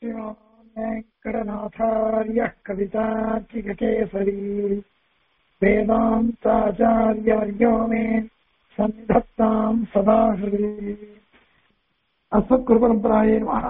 श्रीमान्वेङ्कटनाथार्यः कवितार्किककेसरी वेदान्ताचार्यवर्यो मे सन्निधत्ताम् सदा हृदि அஸ்மத்குருபரம்பராயே மாறா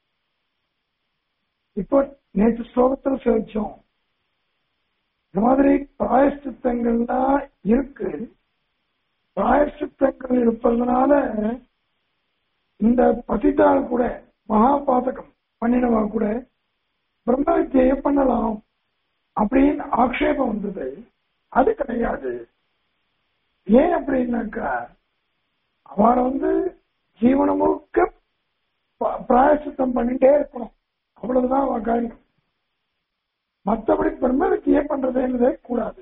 இப்போ நேற்று ஸ்லோகத்துல சேவிச்சோம் இந்த மாதிரி பிராயஷ்டித்தங்கள்லாம் இருக்கு பிராயஷ்டித்தங்கள் இருப்பதனால இந்த பதித்தால் கூட மகா பாதகம் பண்ணினவா கூட பிரம்ம வித்தியை பண்ணலாம் அப்படின்னு ஆக்ஷேபம் வந்தது அது கிடையாது ஏன் அப்படின்னாக்கா அவரை வந்து ஜீவன முழுக்க பிராயசித்தம் பண்ணிட்டே இருக்கணும் அவ்வளவுதான் அவன் காரியம் மற்றபடி பிரம்ம வித்தியை பண்றதுன்றதே கூடாது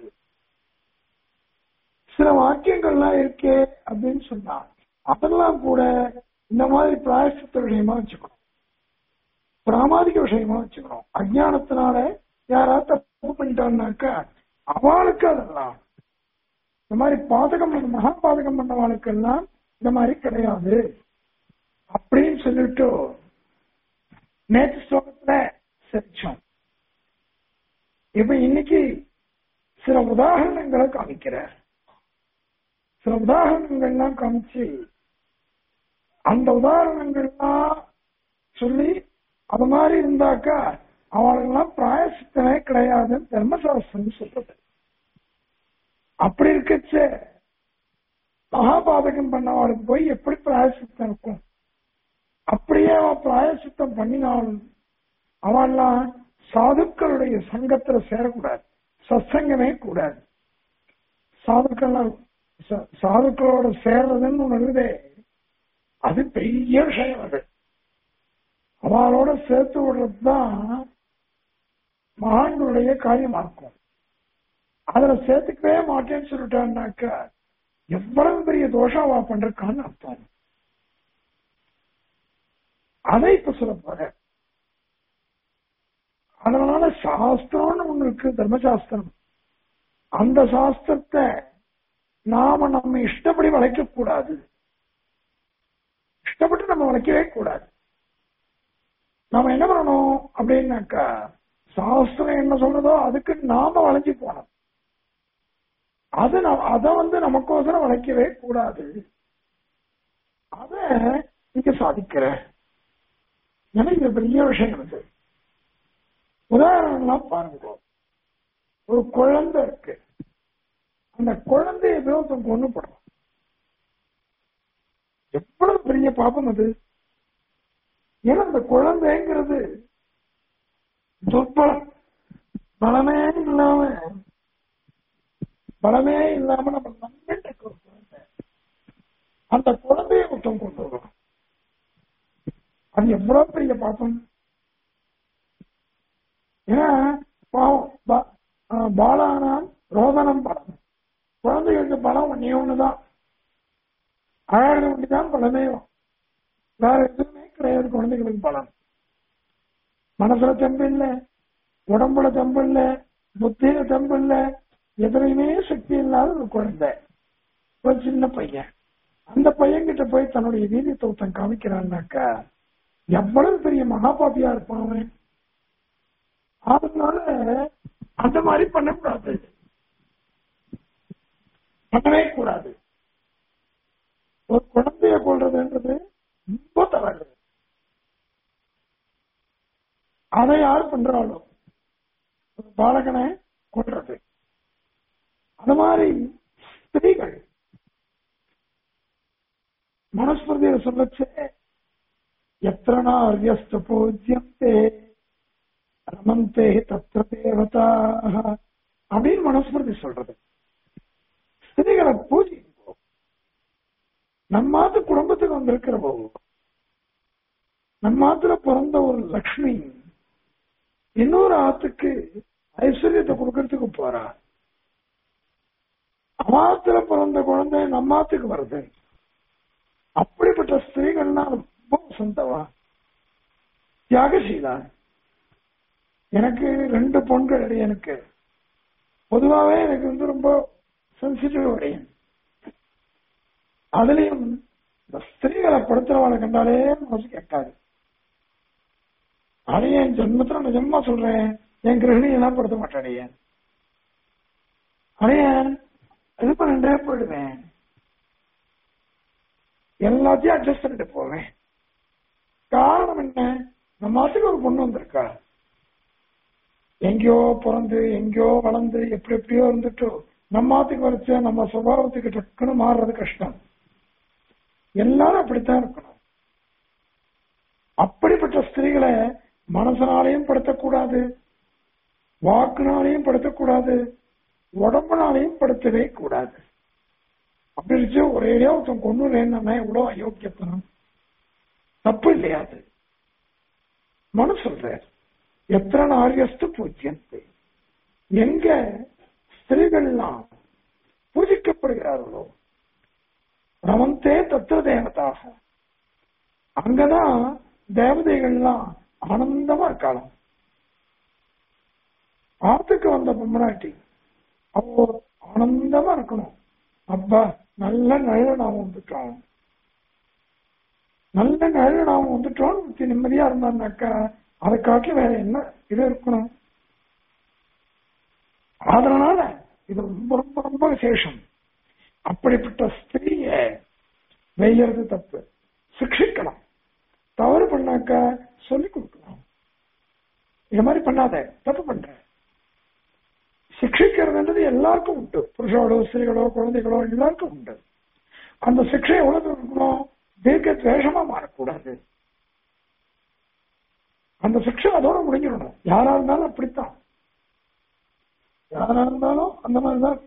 சில வாக்கியங்கள்லாம் இருக்கே அப்படின்னு சொன்னா அதெல்லாம் கூட இந்த மாதிரி பிராயசித்த விஷயமா வச்சுக்கணும் பிராமாதிக விஷயமா வச்சுக்கணும் அஜானத்தினால யாராவது தப்பு பண்ணிட்டான்னாக்கா அவளுக்கு அதெல்லாம் இந்த மாதிரி பாதகம் பண்ண மகா பாதகம் பண்ணவாளுக்கெல்லாம் இந்த மாதிரி கிடையாது அப்படின்னு சொல்லிட்டு நேற்று ஸ்லோகத்துல சரிச்சோம் இப்ப இன்னைக்கு சில உதாரணங்களை காமிக்கிறார் சில உதாரணங்கள்லாம் காமிச்சு அந்த உதாரணங்கள்லாம் சொல்லி அது மாதிரி இருந்தாக்கா அவளுக்கெல்லாம் பிராயசித்தமே கிடையாதுன்னு தர்மசாஸ்திரம் சொல்றது அப்படி இருக்கச்ச மகாபாதகம் பண்ணவாளுக்கு போய் எப்படி பிராயசித்தம் இருக்கும் அப்படியே அவன் பிராயசித்தம் பண்ணினாலும் அவன்லாம் சாதுக்களுடைய சங்கத்துல சேரக்கூடாது சத்சங்கமே கூடாது சாதுக்கள் சாதுக்களோட சேர்றதுன்னு ஒண்ணு இருக்குதே அது பெரிய விஷயம் அது அவளோட சேர்த்து விடுறதுதான் மகான்களுடைய காரியமா இருக்கும் அதுல சேர்த்துக்கவே மாட்டேன்னு சொல்லிட்டான்னாக்கா எவ்வளவு பெரிய தோஷம் அவ பண்றான்னு அர்த்தம் அதை இப்ப சொல்ல போற அதனால சாஸ்திரம்னு ஒண்ணு இருக்கு தர்மசாஸ்திரம் அந்த சாஸ்திரத்தை நாம நம்ம இஷ்டப்படி வளைக்க கூடாது இஷ்டப்பட்டு நம்ம வளைக்கவே கூடாது நாம என்ன பண்ணணும் அப்படின்னாக்கா சாஸ்திரம் என்ன சொல்றதோ அதுக்கு நாம வளைஞ்சு போனோம் அது அத வந்து நமக்கோசரம் வளைக்கவே கூடாது அத இங்க சாதிக்கிற எனக்கு இது பெரிய விஷயம் இது உதாரணம்லாம் பாருங்க ஒரு குழந்தை இருக்கு அந்த குழந்தைய விரோதம் கொண்டு போடுறோம் எவ்வளவு பெரிய பாப்பம் அது ஏன்னா அந்த குழந்தைங்கிறது துர்பலம் பலமே இல்லாம பலமே இல்லாம நம்ம நம்பிட்டு இருக்க ஒரு குழந்தை அந்த குழந்தைய குற்றம் கொண்டு வரும் அது எவ்வளவு பெரிய பாப்பம் ஏன்னா பாவம் பாலானாம் ரோதனம் பலம் குழந்தைகளுக்கு பலம் ஒன்னே ஒண்ணுதான் அழகு ஒண்ணுதான் பலமே வேற எதுவுமே கிடையாது குழந்தைகளுக்கு பலம் மனசுல தெம்பு இல்ல உடம்புல தெம்பு இல்ல புத்தியில தெம்பு இல்ல எதுலையுமே சக்தி இல்லாத ஒரு குழந்தை ஒரு சின்ன பையன் அந்த பையன் கிட்ட போய் தன்னுடைய வீதி தோட்டம் காமிக்கிறான்னாக்கா எவ்வளவு பெரிய மகாபாபியா இருப்பான் அவன் அதனால அந்த மாதிரி பண்ணக்கூடாது பண்ணவே கூடாது ஒரு குழந்தைய கொள்றதுன்றது ரொம்ப தவறு அதை யார் பண்றாளோ ஒரு பாலகனை கொள்றது அது மாதிரி ஸ்திரீகள் மனுஸ்மிருதியில சொல்லச்சு எத்தனா அரியஸ்த பூஜ்யந்தே ரமந்தே தத்திர தேவதா அப்படின்னு மனுஸ்மிருதி சொல்றது ஸ்திரீகளை பூஜிங்கோ நம்மாத்து குடும்பத்துக்கு வந்திருக்கிறவோ நம்மாத்துல பிறந்த ஒரு லக்ஷ்மி இன்னொரு ஆத்துக்கு ஐஸ்வர்யத்தை கொடுக்கறதுக்கு போறா அமாத்துல பிறந்த குழந்தை நம்மாத்துக்கு வருது அப்படிப்பட்ட ஸ்திரீகள்லாம் ரொம்ப சொந்தவா தியாகசீலா எனக்கு ரெண்டு பொண்கள் எனக்கு பொதுவாவே எனக்கு வந்து ரொம்ப சென்சிட்டிவ் உடையன் அதுலயும் இந்த ஸ்திரீகளை படுத்துறவாளை கண்டாலே மனசு கேட்காது அதை என் ஜென்மத்துல நிஜமா சொல்றேன் என் கிரகிணி எல்லாம் படுத்த மாட்டாடியேன் அடையன் இது பண்ணிட்டே போயிடுவேன் எல்லாத்தையும் அட்ஜஸ்ட் பண்ணிட்டு போவேன் காரணம் என்ன நம்ம மாத்துக்கு ஒரு பொண்ணு வந்திருக்கா எங்கேயோ பிறந்து எங்கேயோ வளர்ந்து எப்படி எப்படியோ இருந்துட்டோ நம்ம மாத்துக்கு வரைச்ச நம்ம சுபாவத்துக்கு டக்குன்னு மாறுறது கஷ்டம் எல்லாரும் அப்படித்தான் இருக்கணும் அப்படிப்பட்ட ஸ்திரீகளை மனசனாலையும் படுத்தக்கூடாது வாக்குனாலையும் படுத்தக்கூடாது உடம்புனாலையும் படுத்தவே கூடாது அப்படி இருந்துச்சு ஒரேடியா ஒருத்தன் கொண்டு வேணும்னா எவ்வளவு அயோக்கியத்தனம் தப்பு இல்லையா அது மனு சொல்ற எத்தனை நாரியஸ்து பூஜ்யந்து எங்க ஸ்திரீகள்லாம் பூஜிக்கப்படுகிறார்களோ ரமந்தே தத்துவ தேவதாக அங்கதான் தேவதைகள்லாம் ஆனந்தமா இருக்கலாம் ஆத்துக்கு வந்த பொம்மநாட்டி அவோ ஆனந்தமா இருக்கணும் அப்பா நல்ல நிழல நாம வந்துட்டோம் நல்ல நிழல நாம வந்துட்டோம் நிம்மதியா இருந்தான்னாக்கா அதை காட்டில வேற என்ன இது இருக்கணும் அதனால இது ரொம்ப ரொம்ப ரொம்ப விசேஷம் அப்படிப்பட்ட ஸ்திரீய வெய்யறது தப்பு சிக்ஷிக்கலாம் தவறு பண்ணாக்கா சொல்லிக் கொடுக்கலாம் இது மாதிரி பண்ணாத தப்பு பண்ற சிக்ஷிக்கிறதுன்றது எல்லாருக்கும் உண்டு புருஷோடோ ஸ்திரீகளோ குழந்தைகளோ எல்லாருக்கும் உண்டு அந்த சிக்ஷை எவ்வளவு இருக்கணும் தீர்க்க துவேஷமா மாறக்கூடாது அந்த சிக்ஷை அதோட முடிஞ்சிடணும் யாரா இருந்தாலும் அப்படித்தான் யாரா இருந்தாலும் அந்த மாதிரிதான்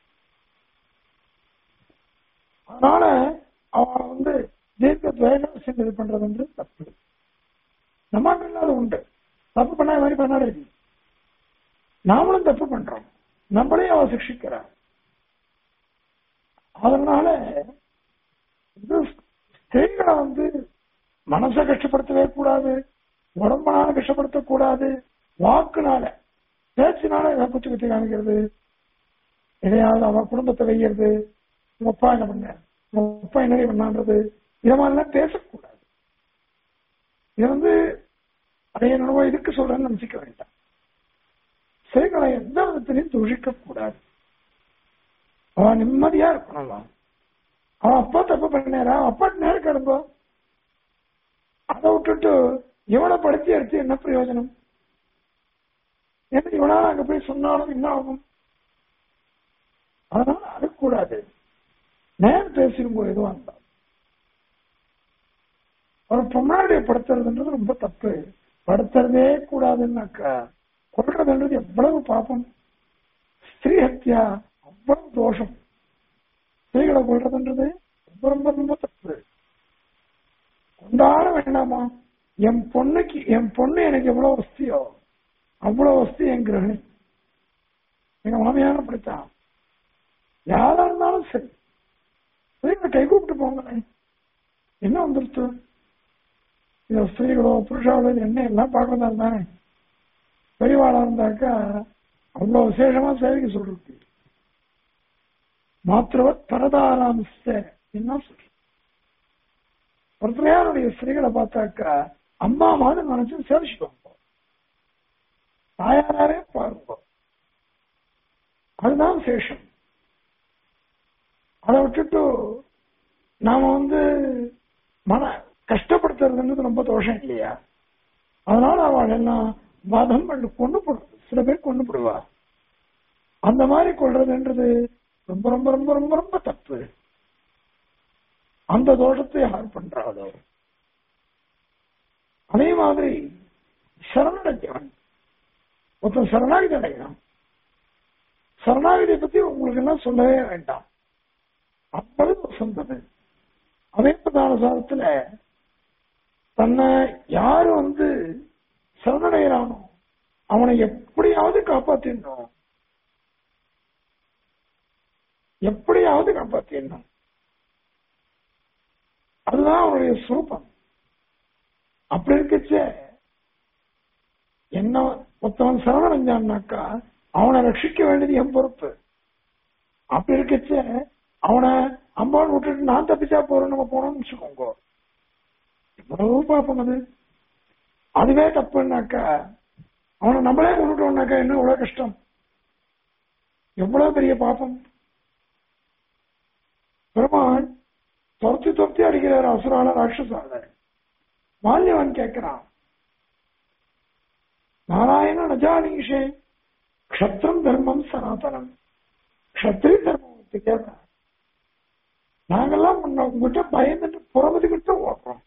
அதனால அவன் வந்து தீர்க்க துவேஷம் செஞ்சது பண்றது வந்து தப்பு நம்ம இல்லாத உண்டு தப்பு பண்ண மாதிரி பண்ணாரு நாமளும் தப்பு பண்றோம் நம்மளையும் அவ சிக்ஷிக்கிறார் அதனால ஸ்திரீகளை வந்து மனசை கஷ்டப்படுத்தவே கூடாது உடம்புனால கஷ்டப்படுத்தக்கூடாது வாக்குனால பேச்சினால ஏதாவது குச்சி குத்தி காமிக்கிறது எதையாவது அவ குடும்பத்தை வைக்கிறது உங்க அப்பா என்ன பண்ண உங்க அப்பா என்னடி பண்ணான்றது இதை மாதிரிலாம் பேசக்கூடாது இது வந்து அதை என்னவோ இதுக்கு சொல்றேன்னு நினைச்சிக்க வேண்டாம் ஸ்திரீகளை எந்த விதத்திலையும் தூஷிக்க கூடாது அவன் நிம்மதியா இருக்கணும் அவன் அப்பா தப்பு பண்ணாரா அப்பா நேரம் கிடந்தோ அதை விட்டுட்டு இவனை படுத்தி எடுத்து என்ன பிரயோஜனம் என்ன இவனால அங்க போய் சொன்னாலும் என்ன ஆகும் அதனால அழக்கூடாது நேரம் பேசிடும்போது எதுவும் இருந்தா ஒரு பொம்மாடியை படுத்துறதுன்றது ரொம்ப தப்பு படுத்துறதே கூடாதுன்னாக்கா கொள்றதுன்றது எவ்வளவு பாப்பம் ஸ்திரீ ஹத்தியா அவ்வளவு தோஷம் ஸ்திரீகளை கொள்றதுன்றது ரொம்ப ரொம்ப ரொம்ப தப்பு கொண்டாட வேண்டாமா என் பொண்ணுக்கு என் பொண்ணு எனக்கு எவ்வளவு வசதியோ அவ்வளவு வசதி என் கிரகணி எங்க மாமியான படித்தான் யாரா இருந்தாலும் சரி ஸ்திரீகளை கை கூப்பிட்டு போங்களேன் என்ன வந்துருச்சு இந்த ஸ்திரீகளோ புருஷாவளோ என்ன எல்லாம் பார்க்கறதா இருந்தானே பெரியவாளா இருந்தாக்கா அவ்வளவு விசேஷமா சேவைக்கு சொல்றது மாத்திரவத் பரதாராம் என்ன சொல்ற ஒருத்தரையாருடைய ஸ்திரீகளை பார்த்தாக்கா அம்மா மாதிரி நினைச்சு சேவிச்சுட்டு தாயாரே பாருங்க அதுதான் விசேஷம் அதை விட்டுட்டு நாம வந்து மன கஷ்டப்படுத்துறதுன்றது ரொம்ப தோஷம் இல்லையா அதனால அவள் எல்லாம் வதம் பண்ணி கொண்டு போடுறது சில பேர் கொண்டு போடுவா அந்த மாதிரி கொள்றதுன்றது ரொம்ப ரொம்ப ரொம்ப ரொம்ப ரொம்ப தப்பு அந்த தோஷத்தை யார் பண்றாளோ அதே மாதிரி சரணடைஞ்சவன் ஒருத்தன் சரணாகிதி அடைகிறான் சரணாகிதியை பத்தி உங்களுக்கு எல்லாம் சொல்லவே வேண்டாம் அவ்வளவு சொந்தது அதே பிரதான சாதத்துல தன்னை யாரு வந்து சரணடைகிறானோ அவனை எப்படியாவது காப்பாத்திடணும் எப்படியாவது காப்பாத்திடணும் அதுதான் அவனுடைய சுரூபம் அப்படி இருக்கச்ச என்ன ஒருத்தவன் சரணடைஞ்சான்னாக்கா அவனை ரட்சிக்க வேண்டியது என் பொறுப்பு அப்படி இருக்கச்ச அவனை அம்பான் விட்டுட்டு நான் தப்பிச்சா போறேன் நம்ம போனோம்னு வச்சுக்கோங்க எவ்வளவு பாப்போம் அது அதுவே தப்புன்னாக்கா அவனை நம்மளே கொண்டுட்டோம்னாக்கா என்ன எவ்வளவு கஷ்டம் எவ்வளவு பெரிய பாப்பம் பெருமான் துரத்தி துரத்தி அடிக்கிறார் அசுரால ராட்சசால மால்யவன் கேட்கிறான் நாராயண நஜானீஷே க்ஷத்ரம் தர்மம் சனாதனம் க்ஷத்ரிய தர்மம் கேட்கிறான் நாங்கெல்லாம் முன்ன உங்ககிட்ட பயந்துட்டு புறமதிக்கிட்டு ஓடுறோம்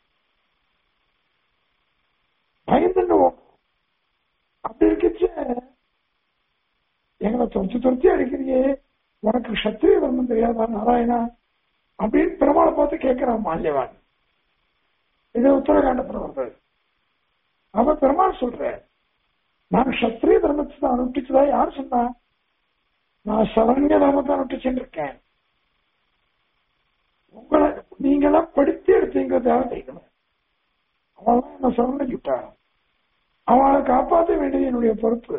பயந்துட்டு ஓடுறோம் அப்படி இருக்குச்சு எங்களை துரத்தி துரத்தி அடிக்கிறியே உனக்கு சத்திரிய தர்மம் தெரியாதா நாராயணா அப்படின்னு பெருமாளை பார்த்து கேட்கிறான் மால்யவான் இது உத்தரகாண்டத்துல வருது அவ பெருமாள் சொல்ற நான் சத்திரிய தர்மத்தை தான் அனுப்பிச்சதா யார் சொன்னா நான் சரண்ய தர்மத்தை அனுப்பிச்சுன்னு இருக்கேன் உங்களை நீங்களாம் படுத்தி எடுத்தீங்க தேவை செய்யணும் அவெல்லாம் என்ன சரணிச்சுட்டா அவளை காப்பாற்ற வேண்டியது என்னுடைய பொறுப்பு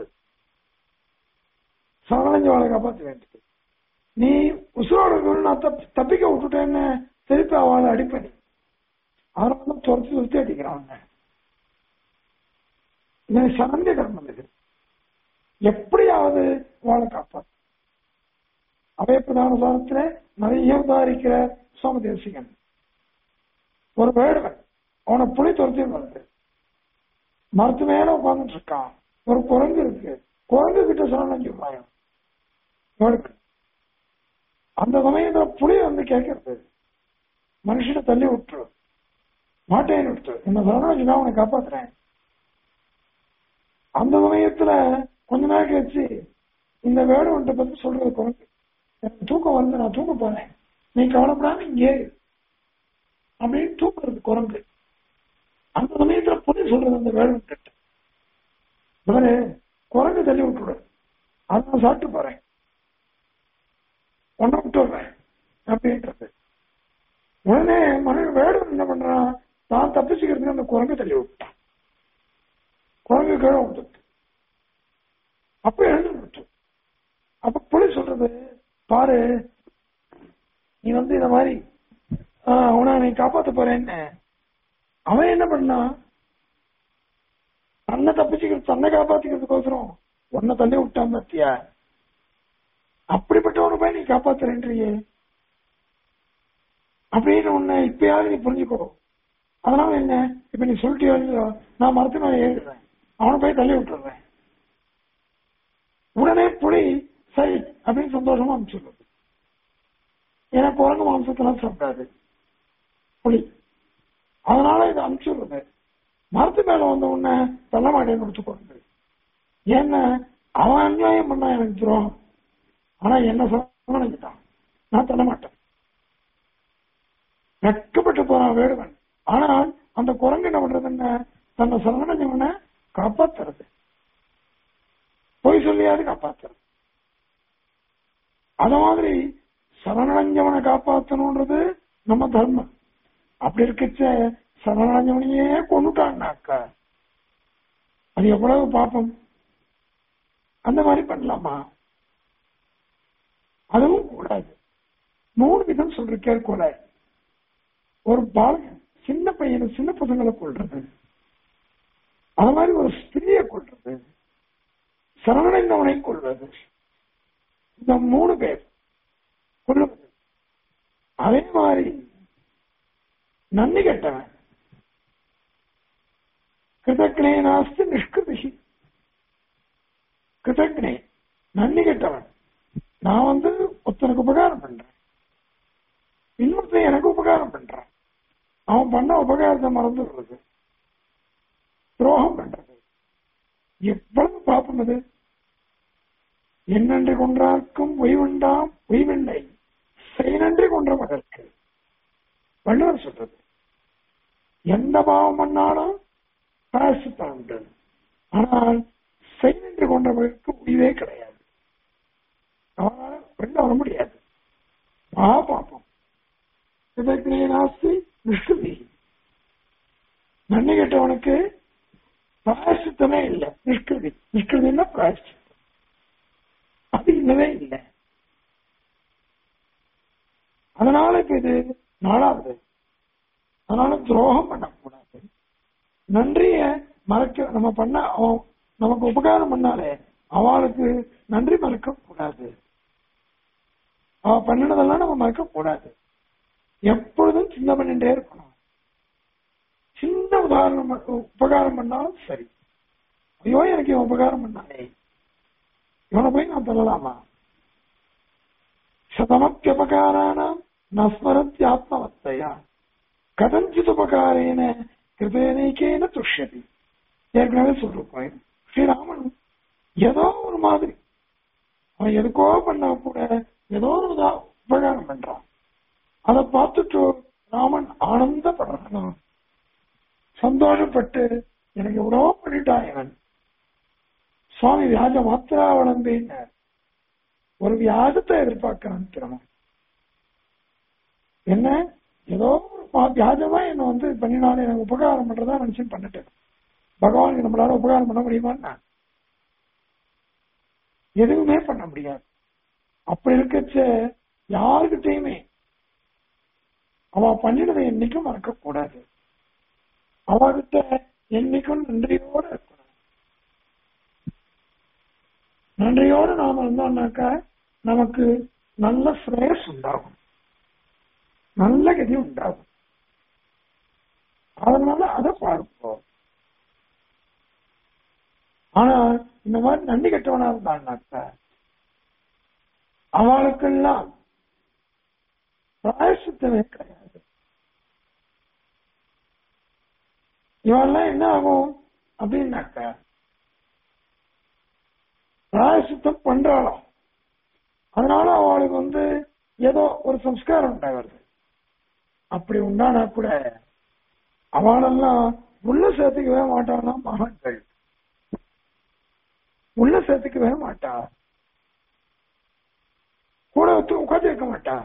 சரணஞ்சு அவளை காப்பாற்ற வேண்டியது நீ உசுரோட நான் தப்பி தப்பிக்க விட்டுட்டேன்னு திருப்பி அவளை அடிப்பணி அதனால தான் துரத்தி துரத்தி அடிக்கிறாங்க இது சரண்ய கர்மம் இது எப்படியாவது அவளை காப்பாற்று அவை பிரதான சாதத்துல நிறைய உதாரிக்கிற சுவாமி தேசிகன் ஒரு வேடுவன் அவனை புலி துரத்தி வருது மரத்து மேல உட்கார்ந்துட்டு இருக்கான் ஒரு குரங்கு இருக்கு குரங்கு கிட்ட சரணம் சொல்றாங்க வேடுக்கு அந்த சமயத்துல புலி வந்து கேட்கறது மனுஷனை தள்ளி விட்டுரு மாட்டேன்னு விட்டு என்ன சரணம் சொன்னா அவனை காப்பாத்துறேன் அந்த சமயத்துல கொஞ்ச நாள் கழிச்சு இந்த வேடுவன்ட்ட பத்தி சொல்றது குரங்கு எனக்கு தூக்கம் வந்து நான் தூக்க போறேன் நீ கவலைப்படாம இங்கே இரு. அப்படின்னு தூக்குறது குரங்கு அந்த சமயத்துல புலி சொல்றது அந்த வேடுவன் கிட்ட இவரு குரங்கு தள்ளி விட்டுடு அதை நான் சாப்பிட்டு போறேன் ஒன்ன விட்டுடுறேன் அப்படின்றது உடனே மனைவி வேடுவன் என்ன பண்றான் தான் தப்பிச்சுக்கிறதுக்கு அந்த குரங்கு தள்ளி விட்டான் குரங்கு கீழே விட்டுட்டு அப்ப எழுந்து விட்டு அப்ப புலி சொல்றது பாரு நீ வந்து இந்த மாதிரி ஆஹ், அவனை நீ காப்பாத்த போறேன்னு அவன் என்ன பண்ணான் தன்னை தப்பிச்சுக்கிறது தன்னை காப்பாத்திக்கிறதுக்கோசரம் உன்னை தள்ளி விட்டான் பத்தியா அப்படிப்பட்டவனை போய் நீ காப்பாத்துறேன்றியே அப்படின்னு உன்னை இப்பயாவது நீ புரிஞ்சுக்கோ அதனால என்ன இப்ப நீ சொல்லிட்டு இல்லையோ, நான் மரத்து மேல ஏறிடுறேன் அவனை போய் தள்ளி விட்டுறேன் உடனே புலி சரி அப்படின்னு சந்தோஷமா அனுப்பிச்சுடுறது ஏன்னா குரங்கு மாம்சத்தெல்லாம் சாப்பிடாது புலி அதனால இதை அனுப்பிச்சுடுறது மரத்து மேல வந்த உடனே தள்ள மாட்டேன்னு கொடுத்துக்கொண்டு ஏன்னா அவன் அநியாயம் பண்ணா எனக்கு துரோகம் ஆனா என்ன சரணங்கிட்டான் நான் தள்ள மாட்டேன் வெட்கப்பட்டு போறான் வேடுவன் ஆனால் அந்த குரங்கு என்ன பண்றது என்ன தன்னை சரணஞ்சவனை காப்பாத்துறது பொய் சொல்லியாவது காப்பாத்துறது அத மாதிரி சரணடைஞ்சவனை காப்பாத்தணும்ன்றது நம்ம தர்மம் அப்படி இருக்கச்ச சரணடைஞ்சவனையே கொண்டுட்டான்னாக்கா அது எவ்வளவு பாப்பம் அந்த மாதிரி பண்ணலாமா அதுவும் கூடாது மூணு விதம் சொல்றேன் கொலை ஒரு பாலகன் சின்ன பையனை சின்ன பசங்களை கொள்றது அது மாதிரி ஒரு ஸ்திரியை கொள்றது சரணடைந்தவனை கொள்வது இந்த மூணு பேர் கொள்ளுவது அதே மாதிரி நன்றி கெட்டவன் கிருதக்னே நாஸ்தி நிஷ்கிருதி கிருதக்னே நன்றி கெட்டவன் நான் வந்து ஒருத்தனுக்கு உபகாரம் பண்றேன் இன்னொருத்தன் எனக்கு உபகாரம் பண்றான் அவன் பண்ண உபகாரத்தை மறந்து விடுறது துரோகம் பண்றது எவ்வளவு பாப்பம் அது என்னென்று கொன்றார்க்கும் ஒய்வண்டாம் ஒய்வெண்ணை செய்நன்றி கொன்ற மகற்கு வள்ளுவர் சொல்றது எந்த பாவம் பண்ணாலும் பிராயசித்தம் உண்டு ஆனால் செய்நன்றி கொன்ற மகற்கு உயிரே கிடையாது அவனால வெளில வர முடியாது மகா பாப்பம் இதற்கு நாஸ்தி நிஷ்கிருதி நன்றி கெட்டவனுக்கு பிராயசித்தமே இல்லை நிஷ்கிருதி நிஷ்கிருதினா பிராயசித்தம் அது இல்லவே இல்லை அதனால இப்ப இது நாலாவது அதனால துரோகம் பண்ணக்கூடாது நன்றிய மறக்க நம்ம பண்ண அவன் நமக்கு உபகாரம் பண்ணாலே அவளுக்கு நன்றி மறக்க கூடாது அவ பண்ணினதெல்லாம் நம்ம மறக்க கூடாது எப்பொழுதும் சின்ன பண்ணிட்டே இருக்கணும் சின்ன உதாரணம் மட்டும் உபகாரம் பண்ணாலும் சரி ஐயோ எனக்கு இவன் உபகாரம் பண்ணானே இவனை போய் நான் சொல்லலாமா சதமப்பியபகாராணம் நஸ்மரத்தி ஆத்மவத்தையா கதஞ்சித் உபகாரேன கிருபேனைக்கேன துஷ்யதி ஏற்கனவே சொல்லிருக்கோம் ஸ்ரீராமன் ஏதோ ஒரு மாதிரி அவன் எதுக்கோ பண்ணா கூட ஏதோ ஒரு உதா- உபகாரம் பண்றான் அதை பார்த்துட்டு ராமன் ஆனந்தப்படுறான் சந்தோஷப்பட்டு எனக்கு எவ்வளோ பண்ணிட்டான் இவன் சுவாமி வியாஜ மாத்திராவளம்பின்னு ஒரு வியாஜத்தை எதிர்பார்க்கிறான் திருமணம் என்ன ஏதோ ஒரு பா- வியாஜமா என்ன வந்து பண்ணினாலும் எனக்கு உபகாரம் பண்றதா நினைச்சு பண்ணிட்டேன் பகவானுக்கு நம்மளால உபகாரம் பண்ண முடியுமான்னா எதுவுமே பண்ண முடியாது அப்படி இருக்கச்ச யாருக்கிட்டையுமே அவ பண்ணினதை என்னைக்கும் மறக்க கூடாது அவகிட்ட என்னைக்கும் நன்றியோட இருக்கணும் நன்றியோடு நாம இருந்தோம்னாக்கா நமக்கு நல்ல ஸ்ரேயஸ் உண்டாகும் நல்ல கதி உண்டாகும் அதனால அதை பார்ப்போம் ஆனா இந்த மாதிரி நன்றி கெட்டவனா இருந்தான்னாக்கா அவளுக்கெல்லாம் பிராயசித்தமே கிடையாது இவெல்லாம் என்ன ஆகும் அப்படின்னாக்கா பிராயசித்தம் பண்றாளாம் அதனால அவளுக்கு வந்து ஏதோ ஒரு சம்ஸ்காரம் உண்டாகிறது அப்படி உண்டானா கூட அவளெல்லாம் உள்ள சேர்த்துக்கவே மாட்டானா மகன்கள் உள்ள சேர்த்துக்கவே மாட்டா கூட ஒத்து உட்காந்து இருக்க மாட்டா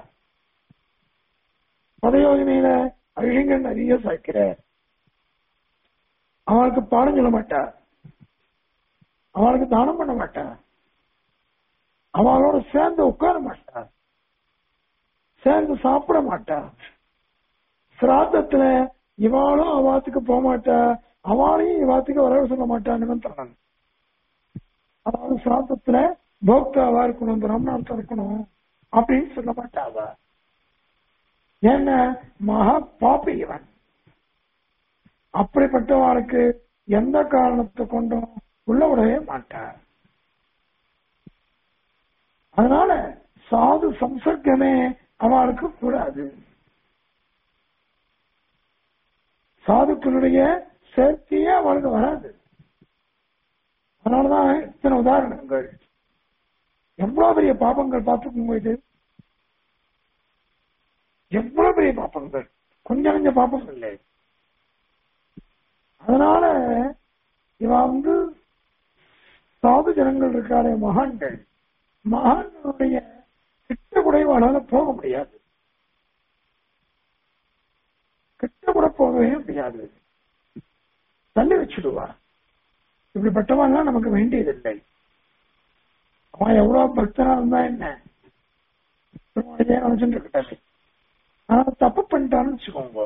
பதயோஜனையில அழிங்கன் நிறைய சாய்க்கிற அவளுக்கு பாடம் சொல்ல மாட்டா அவளுக்கு தானம் பண்ண மாட்டா அவளோட சேர்ந்து உட்கார மாட்டா சேர்ந்து சாப்பிட மாட்டா சிராத்தத்துல இவாளும் அவாத்துக்கு போக மாட்டா அவளையும் இவாத்துக்கு வரவு சொல்ல மாட்டான்னு தரணும் அதாவது சிராத்தத்துல போக்தாவா இருக்கணும் பிராமணார்த்தம் இருக்கணும் அப்படின்னு சொல்ல மாட்டாவ ஏன்னா மகா பாப்பி இவன் அப்படிப்பட்டவாளுக்கு எந்த காரணத்தை கொண்டும் உள்ள விடவே மாட்டார் அதனால சாது சம்சர்க்கமே அவளுக்கு கூடாது சாதுக்களுடைய சேர்க்கையே அவளுக்கு வராது அதனாலதான் இத்தனை உதாரணங்கள் எவ்வளவு பெரிய பாப்பங்கள் பார்த்துக்கும் போது எவ்வளவு பெரிய பாப்பங்கள் கொஞ்சம் கொஞ்சம் பாப்பங்கள் இல்லை அதனால இவ வந்து சாது ஜனங்கள் இருக்காளே மகான்கள் மகான்களுடைய கிட்ட கூட இவனால போக முடியாது கிட்ட கூட போகவே முடியாது தள்ளி வச்சுடுவா இப்படிப்பட்டவன்லாம் நமக்கு வேண்டியதில்லை அவன் எவ்வளவு பக்தனா இருந்தா என்ன பெருமாளையே நினைச்சுட்டு இருக்காரு ஆனா தப்பு பண்ணிட்டான்னு வச்சுக்கோங்க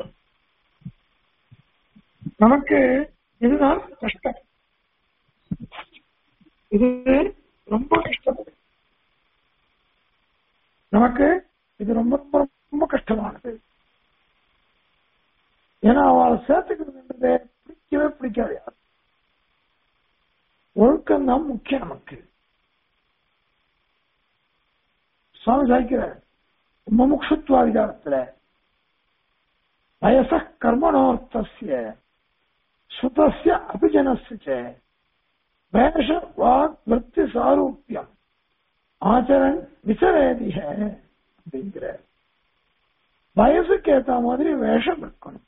நமக்கு இதுதான் கஷ்டம் இது ரொம்ப கஷ்டம் நமக்கு இது ரொம்ப ரொம்ப ரொம்ப கஷ்டமானது ஏன்னா அவளை சேர்த்துக்கிறது பிடிக்கவே பிடிக்காது யார் ஒழுக்கம் தான் முக்கியம் நமக்கு சுவாமி சாய்க்கிறார் முமுட்சுத்வாதிகாரத்துல வயச கர்மணோர்த்தசிய சுதசிய அபிஜனசிய வேஷ வாக் விற்பி சாரூபியம் ஆச்சரன் விசரேதிக அப்படிங்கிற வயசுக்கு ஏத்த மாதிரி வேஷம் இருக்கணும்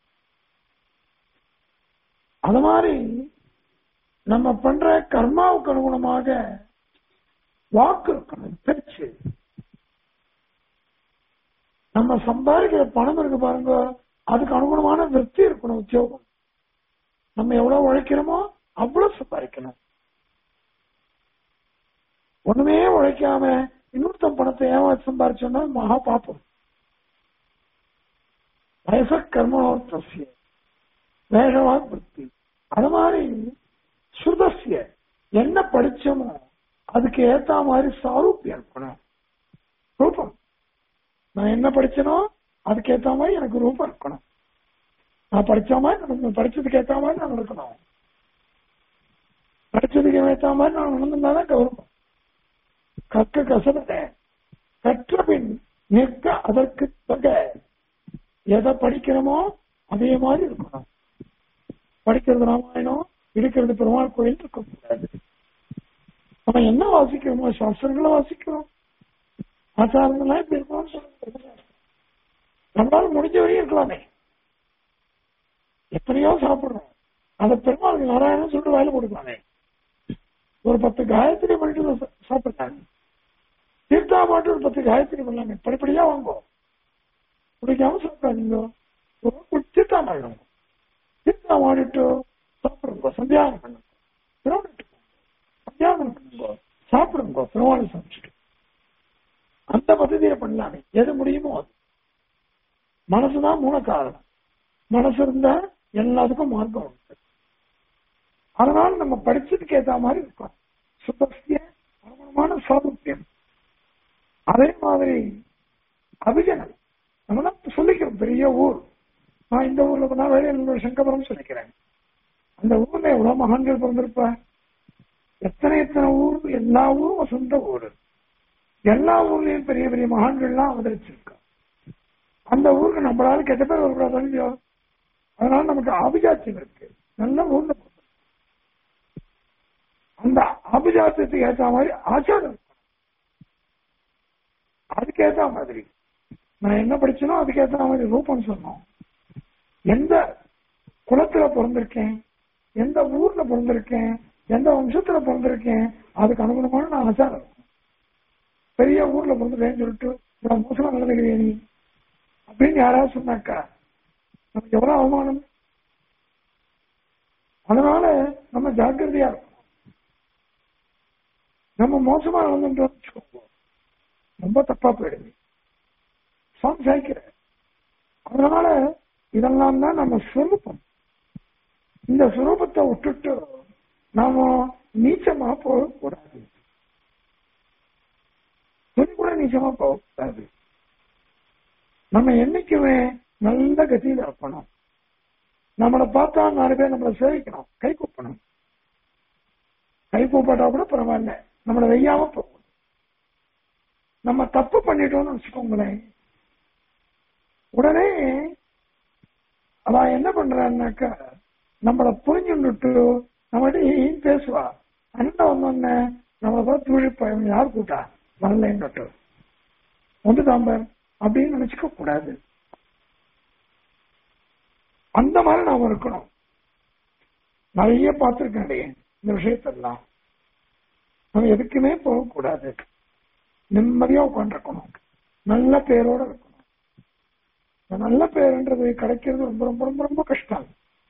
அது மாதிரி நம்ம பண்ற கர்மாவுக்கு அனுகுணமாக வாக்கு இருக்கணும் பேச்சு நம்ம சம்பாதிக்கிற பணம் இருக்கு பாருங்க அதுக்கு அனுகுணமான விற்பி இருக்கணும் உத்தியோகம் நம்ம எவ்வளவு உழைக்கிறோமோ அவ்வளவு சம்பாதிக்கணும் ஒண்ணுமே உழைக்காம இன்னொருத்தன் பணத்தை ஏமாற்றி சம்பாதிச்சோம்னா மகா பாப்பம் வயச கர்மோத்தசிய வேஷவா விற்பி அது மாதிரி சுதசிய என்ன படிச்சோமோ அதுக்கு ஏத்த மாதிரி சாரூப்பியம் இருக்கணும் ரூபம் நான் என்ன படிச்சனோ அதுக்கு ஏத்த மாதிரி எனக்கு ரூபம் இருக்கணும் நான் படிச்ச மாதிரி நடந்து படிச்சதுக்கு ஏத்த மாதிரி நான் நடக்கணும் படிச்சதுக்கு ஏத்த மாதிரி நான் நடந்திருந்தாதான் கௌரவம் கற்க கசட கற்ற பின் நிற்க அதற்கு தக எதை படிக்கிறோமோ அதே மாதிரி இருக்கணும் படிக்கிறது ராமாயணம் இருக்கிறது பெருமாள் கோயில் இருக்கக்கூடாது நம்ம என்ன வாசிக்கிறோமோ சாஸ்திரங்களை வாசிக்கிறோம் ஆச்சாரங்கள்லாம் இப்படி இருக்கணும்னு சொல்லுங்க நம்மளால முடிஞ்ச வரையும் இருக்கலாமே எத்தனையோ சாப்பிடுறோம் அந்த பெருமாள் நாராயணன் சொல்லிட்டு வாயில கொடுக்கலாமே ஒரு பத்து காயத்ரி பண்ணிட்டு சாப்பிட்டாங்க தீர்த்தா மாட்டு ஒரு பத்து காயத்ரி பண்ணலாமே படிப்படியா வாங்கும் குடிக்காம சாப்பிடாதீங்க ஒரு தீர்த்தா மாடுங்க தீர்த்தா மாடிட்டு சாப்பிடுங்க சந்தியானம் பண்ணுங்க திருவண்ணட்டு சந்தியானம் பண்ணுங்க சாப்பிடுங்க பெருமாளை சமைச்சிட்டு அந்த பദ്ധதியை பண்ணலாமே எது முடியுமோ அது மனசுதான் மூல காரணம் மனசு இருந்தா எல்லாத்துக்கும் மார்க்கம் உண்டு அதனால நம்ம படிச்சதுக்கு ஏத்த மாதிரி இருக்கும் சுபஸ்திய பரமமான சாதுத்தியம் அதே மாதிரி அபிஜனம் நம்ம தான் சொல்லிக்கிறோம் பெரிய ஊர் நான் இந்த ஊர்ல போனா வேலையில சங்கபுரம் சொல்லிக்கிறேன் அந்த ஊர்ல எவ்வளவு மகான்கள் பிறந்திருப்ப எத்தனை எத்தனை ஊர் எல்லா ஊரும் சொந்த ஊர் எல்லா ஊர்லயும் பெரிய பெரிய மகான்கள்லாம் அவதரிச்சிருக்கோம் அந்த ஊருக்கு நம்மளால கெட்ட பேர் வரக்கூடாது இல்லையோ அதனால நமக்கு அபிஜாத்தியம் இருக்கு நல்ல ஊர்ல அந்த அபிஜாத்தியத்துக்கு ஏற்ற மாதிரி ஆச்சாரம் அதுக்கேத்த மாதிரி நான் என்ன படிச்சனோ அதுக்கேத்த மாதிரி ரூபம் சொன்னோம் எந்த குலத்துல பிறந்திருக்கேன் எந்த ஊர்ல பிறந்திருக்கேன் எந்த வம்சத்துல பிறந்திருக்கேன் அதுக்கு அனுகுணமான நான் ஆச்சாரம் பெரிய ஊர்ல பிறந்துட்டேன்னு சொல்லிட்டு இவ்வளவு மோசமா நடந்துக்கிறீங்க நீ அப்படின்னு யாராவது சொன்னாக்கா நமக்கு எவ்வளவு அவமானம் அதனால நம்ம ஜாக்கிரதையா இருக்கணும் நம்ம மோசமா நடந்துட்டோம் வச்சுக்கோங்க ரொம்ப தப்பா போயிடுது சுவாமி சாய்க்கிற அதனால இதெல்லாம் தான் நம்ம சுரூபம் இந்த சுரூபத்தை விட்டுட்டு நாம நீச்சமா போகக்கூடாது துணி கூட நீச்சமா போகக்கூடாது நம்ம என்னைக்குமே நல்ல கதியில இருக்கணும் நம்மளை பார்த்தா நாலு பேர் நம்மளை சேவிக்கணும் கை கூப்பணும் கை கூப்பாட்டா கூட பரவாயில்ல நம்மளை வெய்யாம போகணும் நம்ம தப்பு பண்ணிட்டோம்னு வச்சுக்கோங்களேன் உடனே அவன் என்ன பண்றான்னாக்கா நம்மளை புரிஞ்சுட்டு நம்மகிட்ட பேசுவா அண்ணன் வந்தோடனே நம்மளை பார்த்து துழிப்பா இவன் யார் கூட்டா வரலன்னு வந்து தாம்பர் அப்படின்னு நினைச்சுக்க கூடாது அந்த மாதிரி நாம இருக்கணும் நிறைய பார்த்திருக்கேன் இந்த விஷயத்தெல்லாம் நம்ம எதுக்குமே போகக்கூடாது நிம்மதியா உட்காந்துருக்கணும் நல்ல பேரோட இருக்கணும் இந்த நல்ல பேருன்றது கிடைக்கிறது ரொம்ப ரொம்ப ரொம்ப ரொம்ப கஷ்டம்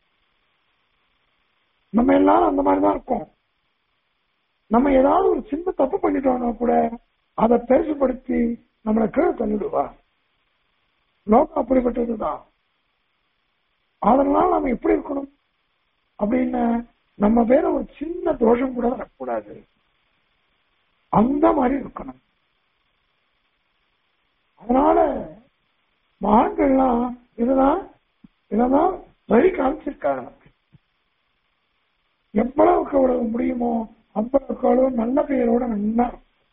நம்ம எல்லாரும் அந்த மாதிரிதான் இருக்கோம் நம்ம ஏதாவது ஒரு சின்ன தப்பு பண்ணிட்டோம்னா கூட அதை பெருசுபடுத்தி நம்மளை கீழே தள்ளிடுவா லோகம் அப்படிப்பட்டதுதான் அதனால நம்ம எப்படி இருக்கணும் அப்படின்னு நம்ம பேர ஒரு சின்ன தோஷம் கூட வரக்கூடாது அந்த மாதிரி இருக்கணும் அதனால மகான்கள்லாம் இதுதான் இததான் வழி காமிச்சிருக்காங்க நமக்கு எவ்வளவுக்கு எவ்வளவு முடியுமோ அவ்வளவுக்கு அவ்வளவு நல்ல பெயரோட நல்லா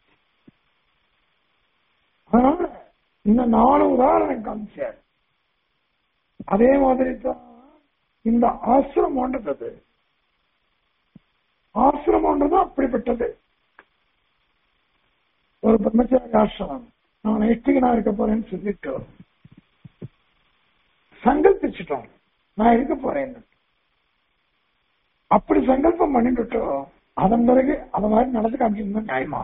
அதனால இந்த நாலு உதாரணம் காமிச்சார் அதே மாதிரி தான் இந்த ஆசிரமன்றது ஆசிரமன்றது அப்படிப்பட்டது ஒரு பிரம்மச்சாரி ஆசிரமம் நான் நைஷ்டிகனா இருக்க போறேன்னு சொல்லிட்டு சங்கல்பிச்சுட்டோம் நான் இருக்க போறேன் அப்படி சங்கல்பம் பண்ணிட்டுட்டோம் அதன் பிறகு அத மாதிரி நடந்து காமிச்சிருந்தா நியாயமா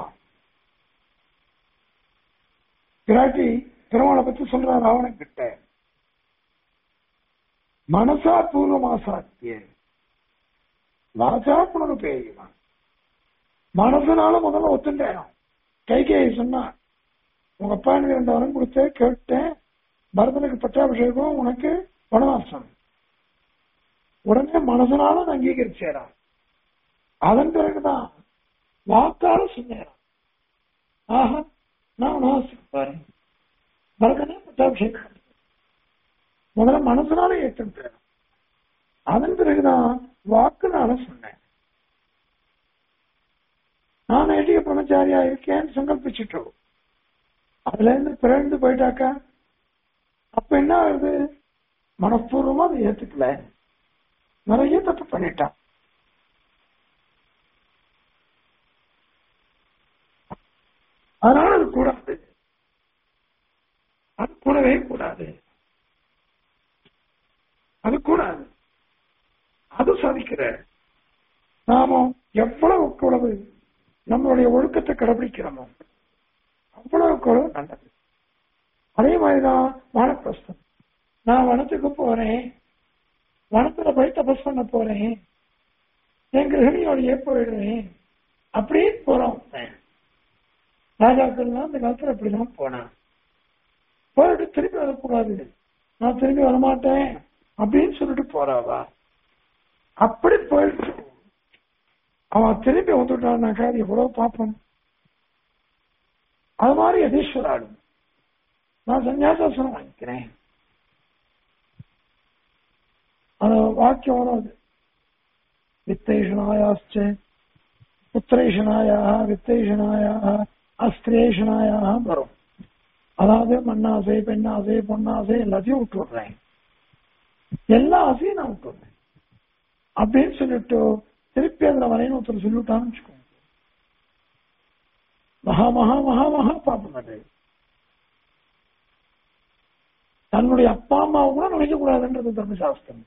பிராட்டி திருமண பத்தி சொல்ற ராவணன் கிட்ட மனசா பூர்வமாசாத்திய வாசா புனருபேயுமா மனசுனால முதல்ல ஒத்துட்டேன் கைகேயி சொன்னா உங்க அப்பா எனக்கு ரெண்டு வரம் கொடுத்து கேட்டேன் பரதனுக்கு பட்டாபிஷேகம் உனக்கு வனவாசம் உடனே மனசனால அதை அங்கீகரிச்சேரான் அதன் பிறகுதான் வாக்கால சொன்னேரான் ஆஹா நான் வாசிப்பாரு பரதனே பட்டாபிஷேகம் முதல்ல மனசனால ஏற்றுட்டேன் அதன் பிறகுதான் வாக்குனால சொன்னேன் நான் ஐடிய பிரம்மச்சாரியா இருக்கேன்னு சங்கல்பிச்சுட்டோம் அதுல இருந்து பிறந்து போயிட்டாக்கா அப்ப என்ன ஆகுது மனப்பூர்வமா அதை ஏத்துக்கல நிறைய தப்பு பண்ணிட்டான் அதனால அது கூடாது அது கூடவே கூடாது அது கூடாது அது சாதிக்கிற நாம எவ்வளவுக்கு எவ்வளவு நம்மளுடைய ஒழுக்கத்தை கடைபிடிக்கிறோமோ அவ்வளவுக்கு எவ்வளவு நல்லது அதே மாதிரிதான் வானப்பிரஸ்தம் நான் வனத்துக்கு போறேன் வனத்துல போய் தபஸ் பண்ண போறேன் என் கிரகணியோடய போயிடுவேன் அப்படியே போறோம் ராஜாக்கள்லாம் அந்த காலத்துல அப்படிதான் போனான் போயிட்டு திரும்பி வரக்கூடாது நான் திரும்பி வரமாட்டேன் அப்படின்னு சொல்லிட்டு போறாவா அப்படி போயிட்டு அவன் திரும்பி வந்துட்டான்னாக்கா அது எவ்வளவு பாப்போம் அது மாதிரி எதீஸ்வராடும் நான் சன்னியாசாசனம் வாங்கிக்கிறேன் அது வாக்கியம் வரும் அது வித்தேஷனாயாச்ச புத்திரேஷனாயாக வித்தேஷனாயாக அஸ்திரேஷனாயாக வரும் அதாவது மண்ணாசை பெண்ணாசை பொன்னாசை எல்லாத்தையும் விட்டு விடுறேன் எல்லா ஆசையும் நான் விட்டு விடுறேன் அப்படின்னு சொல்லிட்டு திருப்பி அதுல வரையணும் ஒருத்தர் சொல்லிவிட்டான்னு வச்சுக்கோங்க மகா மகா மகா மகா பாப்பம் அது தன்னுடைய அப்பா அம்மாவை கூட நினைக்க கூடாதுன்றது தர்மசாஸ்திரம்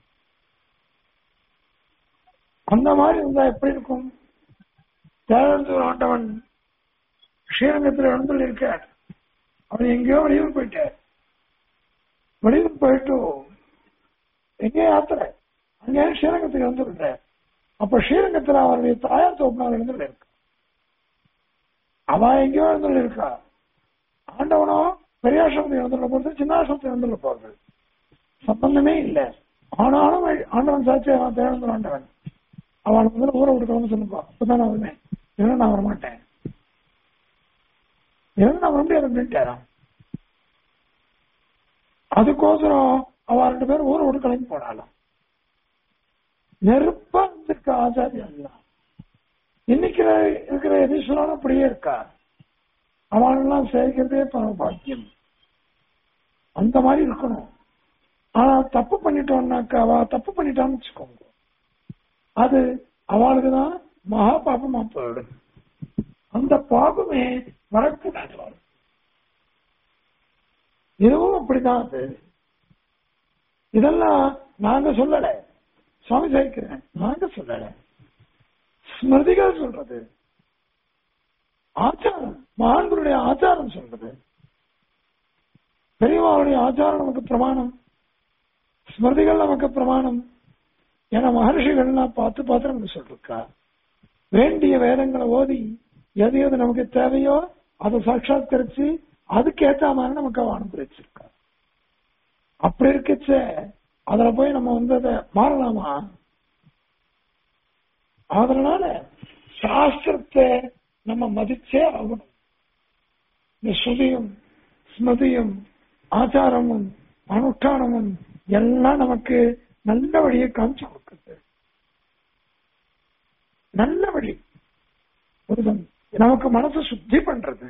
அந்த மாதிரி இருந்தா எப்படி இருக்கும் தேவந்தூர் ஆண்டவன் ஸ்ரீரங்கத்தில் எழுந்துள்ள இருக்கார் அவர் எங்கேயோ வெளியூர் போயிட்டார் வெளியூர் போயிட்டு எங்கேயோ யாத்திரை அங்கே ஸ்ரீரங்கத்துக்கு வந்துருந்தார் அப்ப ஸ்ரீரங்கத்தில் அவருடைய தாயார் தோப்பினால் எழுந்துள்ள இருக்கு அவ எங்கேயோ எழுந்துள்ள இருக்கா ஆண்டவனோ பெரியாசிரமத்தை எழுந்துள்ள போறது சின்னாசிரமத்தை எழுந்துள்ள போறது சம்பந்தமே இல்லை ஆனாலும் ஆண்டவன் சாட்சி அவன் தேர்ந்து ஆண்டவன் அவனுக்கு முதல்ல ஊரை விட்டுக்கணும்னு சொல்லுப்பா அப்பதான் நான் வருவேன் இல்லைன்னா நான் வரமாட்டேன் இல்லைன்னா நான் வர முடியாது அப்படின்ட்டாராம் அதுக்கோசரம் அவ ரெண்டு பேரும் ஊரை விட்டு கிளம்பி போனாலும் நெருப்பா இருந்திருக்க ஆச்சாரியம் எல்லாம் இன்னைக்கு இருக்கிற எதீஸ்வரனும் அப்படியே இருக்கா அவனெல்லாம் சேர்க்கிறதே பரம பாக்கியம் அந்த மாதிரி இருக்கணும் ஆனா தப்பு பண்ணிட்டோம்னாக்கா அவ தப்பு பண்ணிட்டான்னு வச்சுக்கோங்க அது அவளுக்கு தான் மகா பாபமா போயிடும் அந்த பாபமே வரக்கூடாது இதுவும் அப்படிதான் அது இதெல்லாம் நாங்க சொல்லல சுவாமி சேர்க்கிறேன் நாங்க சொல்லல ஸ்மிருதிகள் சொல்றது ஆச்சாரம் மகான்களுடைய ஆச்சாரம் சொல்றது பெரியவாளுடைய ஆச்சாரம் நமக்கு பிரமாணம் ஸ்மிருதிகள் நமக்கு பிரமாணம் ஏன்னா மகர்ஷிகள்லாம் பார்த்து பார்த்து நமக்கு சொல்லிருக்கா வேண்டிய வேதங்களை ஓதி எது எது நமக்கு தேவையோ அதை சாட்சாத்கரிச்சு அதுக்கேத்த மாதிரி நமக்கு அவ அனுபவிச்சிருக்கா அப்படி இருக்கச்ச அதுல போய் நம்ம வந்து அதை மாறலாமா அதனால சாஸ்திரத்தை நம்ம மதிச்சே ஆகணும் இந்த ஸ்ருதியும் ஸ்மதியும் ஆச்சாரமும் அனுஷ்டானமும் எல்லாம் நமக்கு நல்ல வழியை காமிச்சு கொடுக்குது நல்ல வழி ஒரு நமக்கு மனசு சுத்தி பண்றது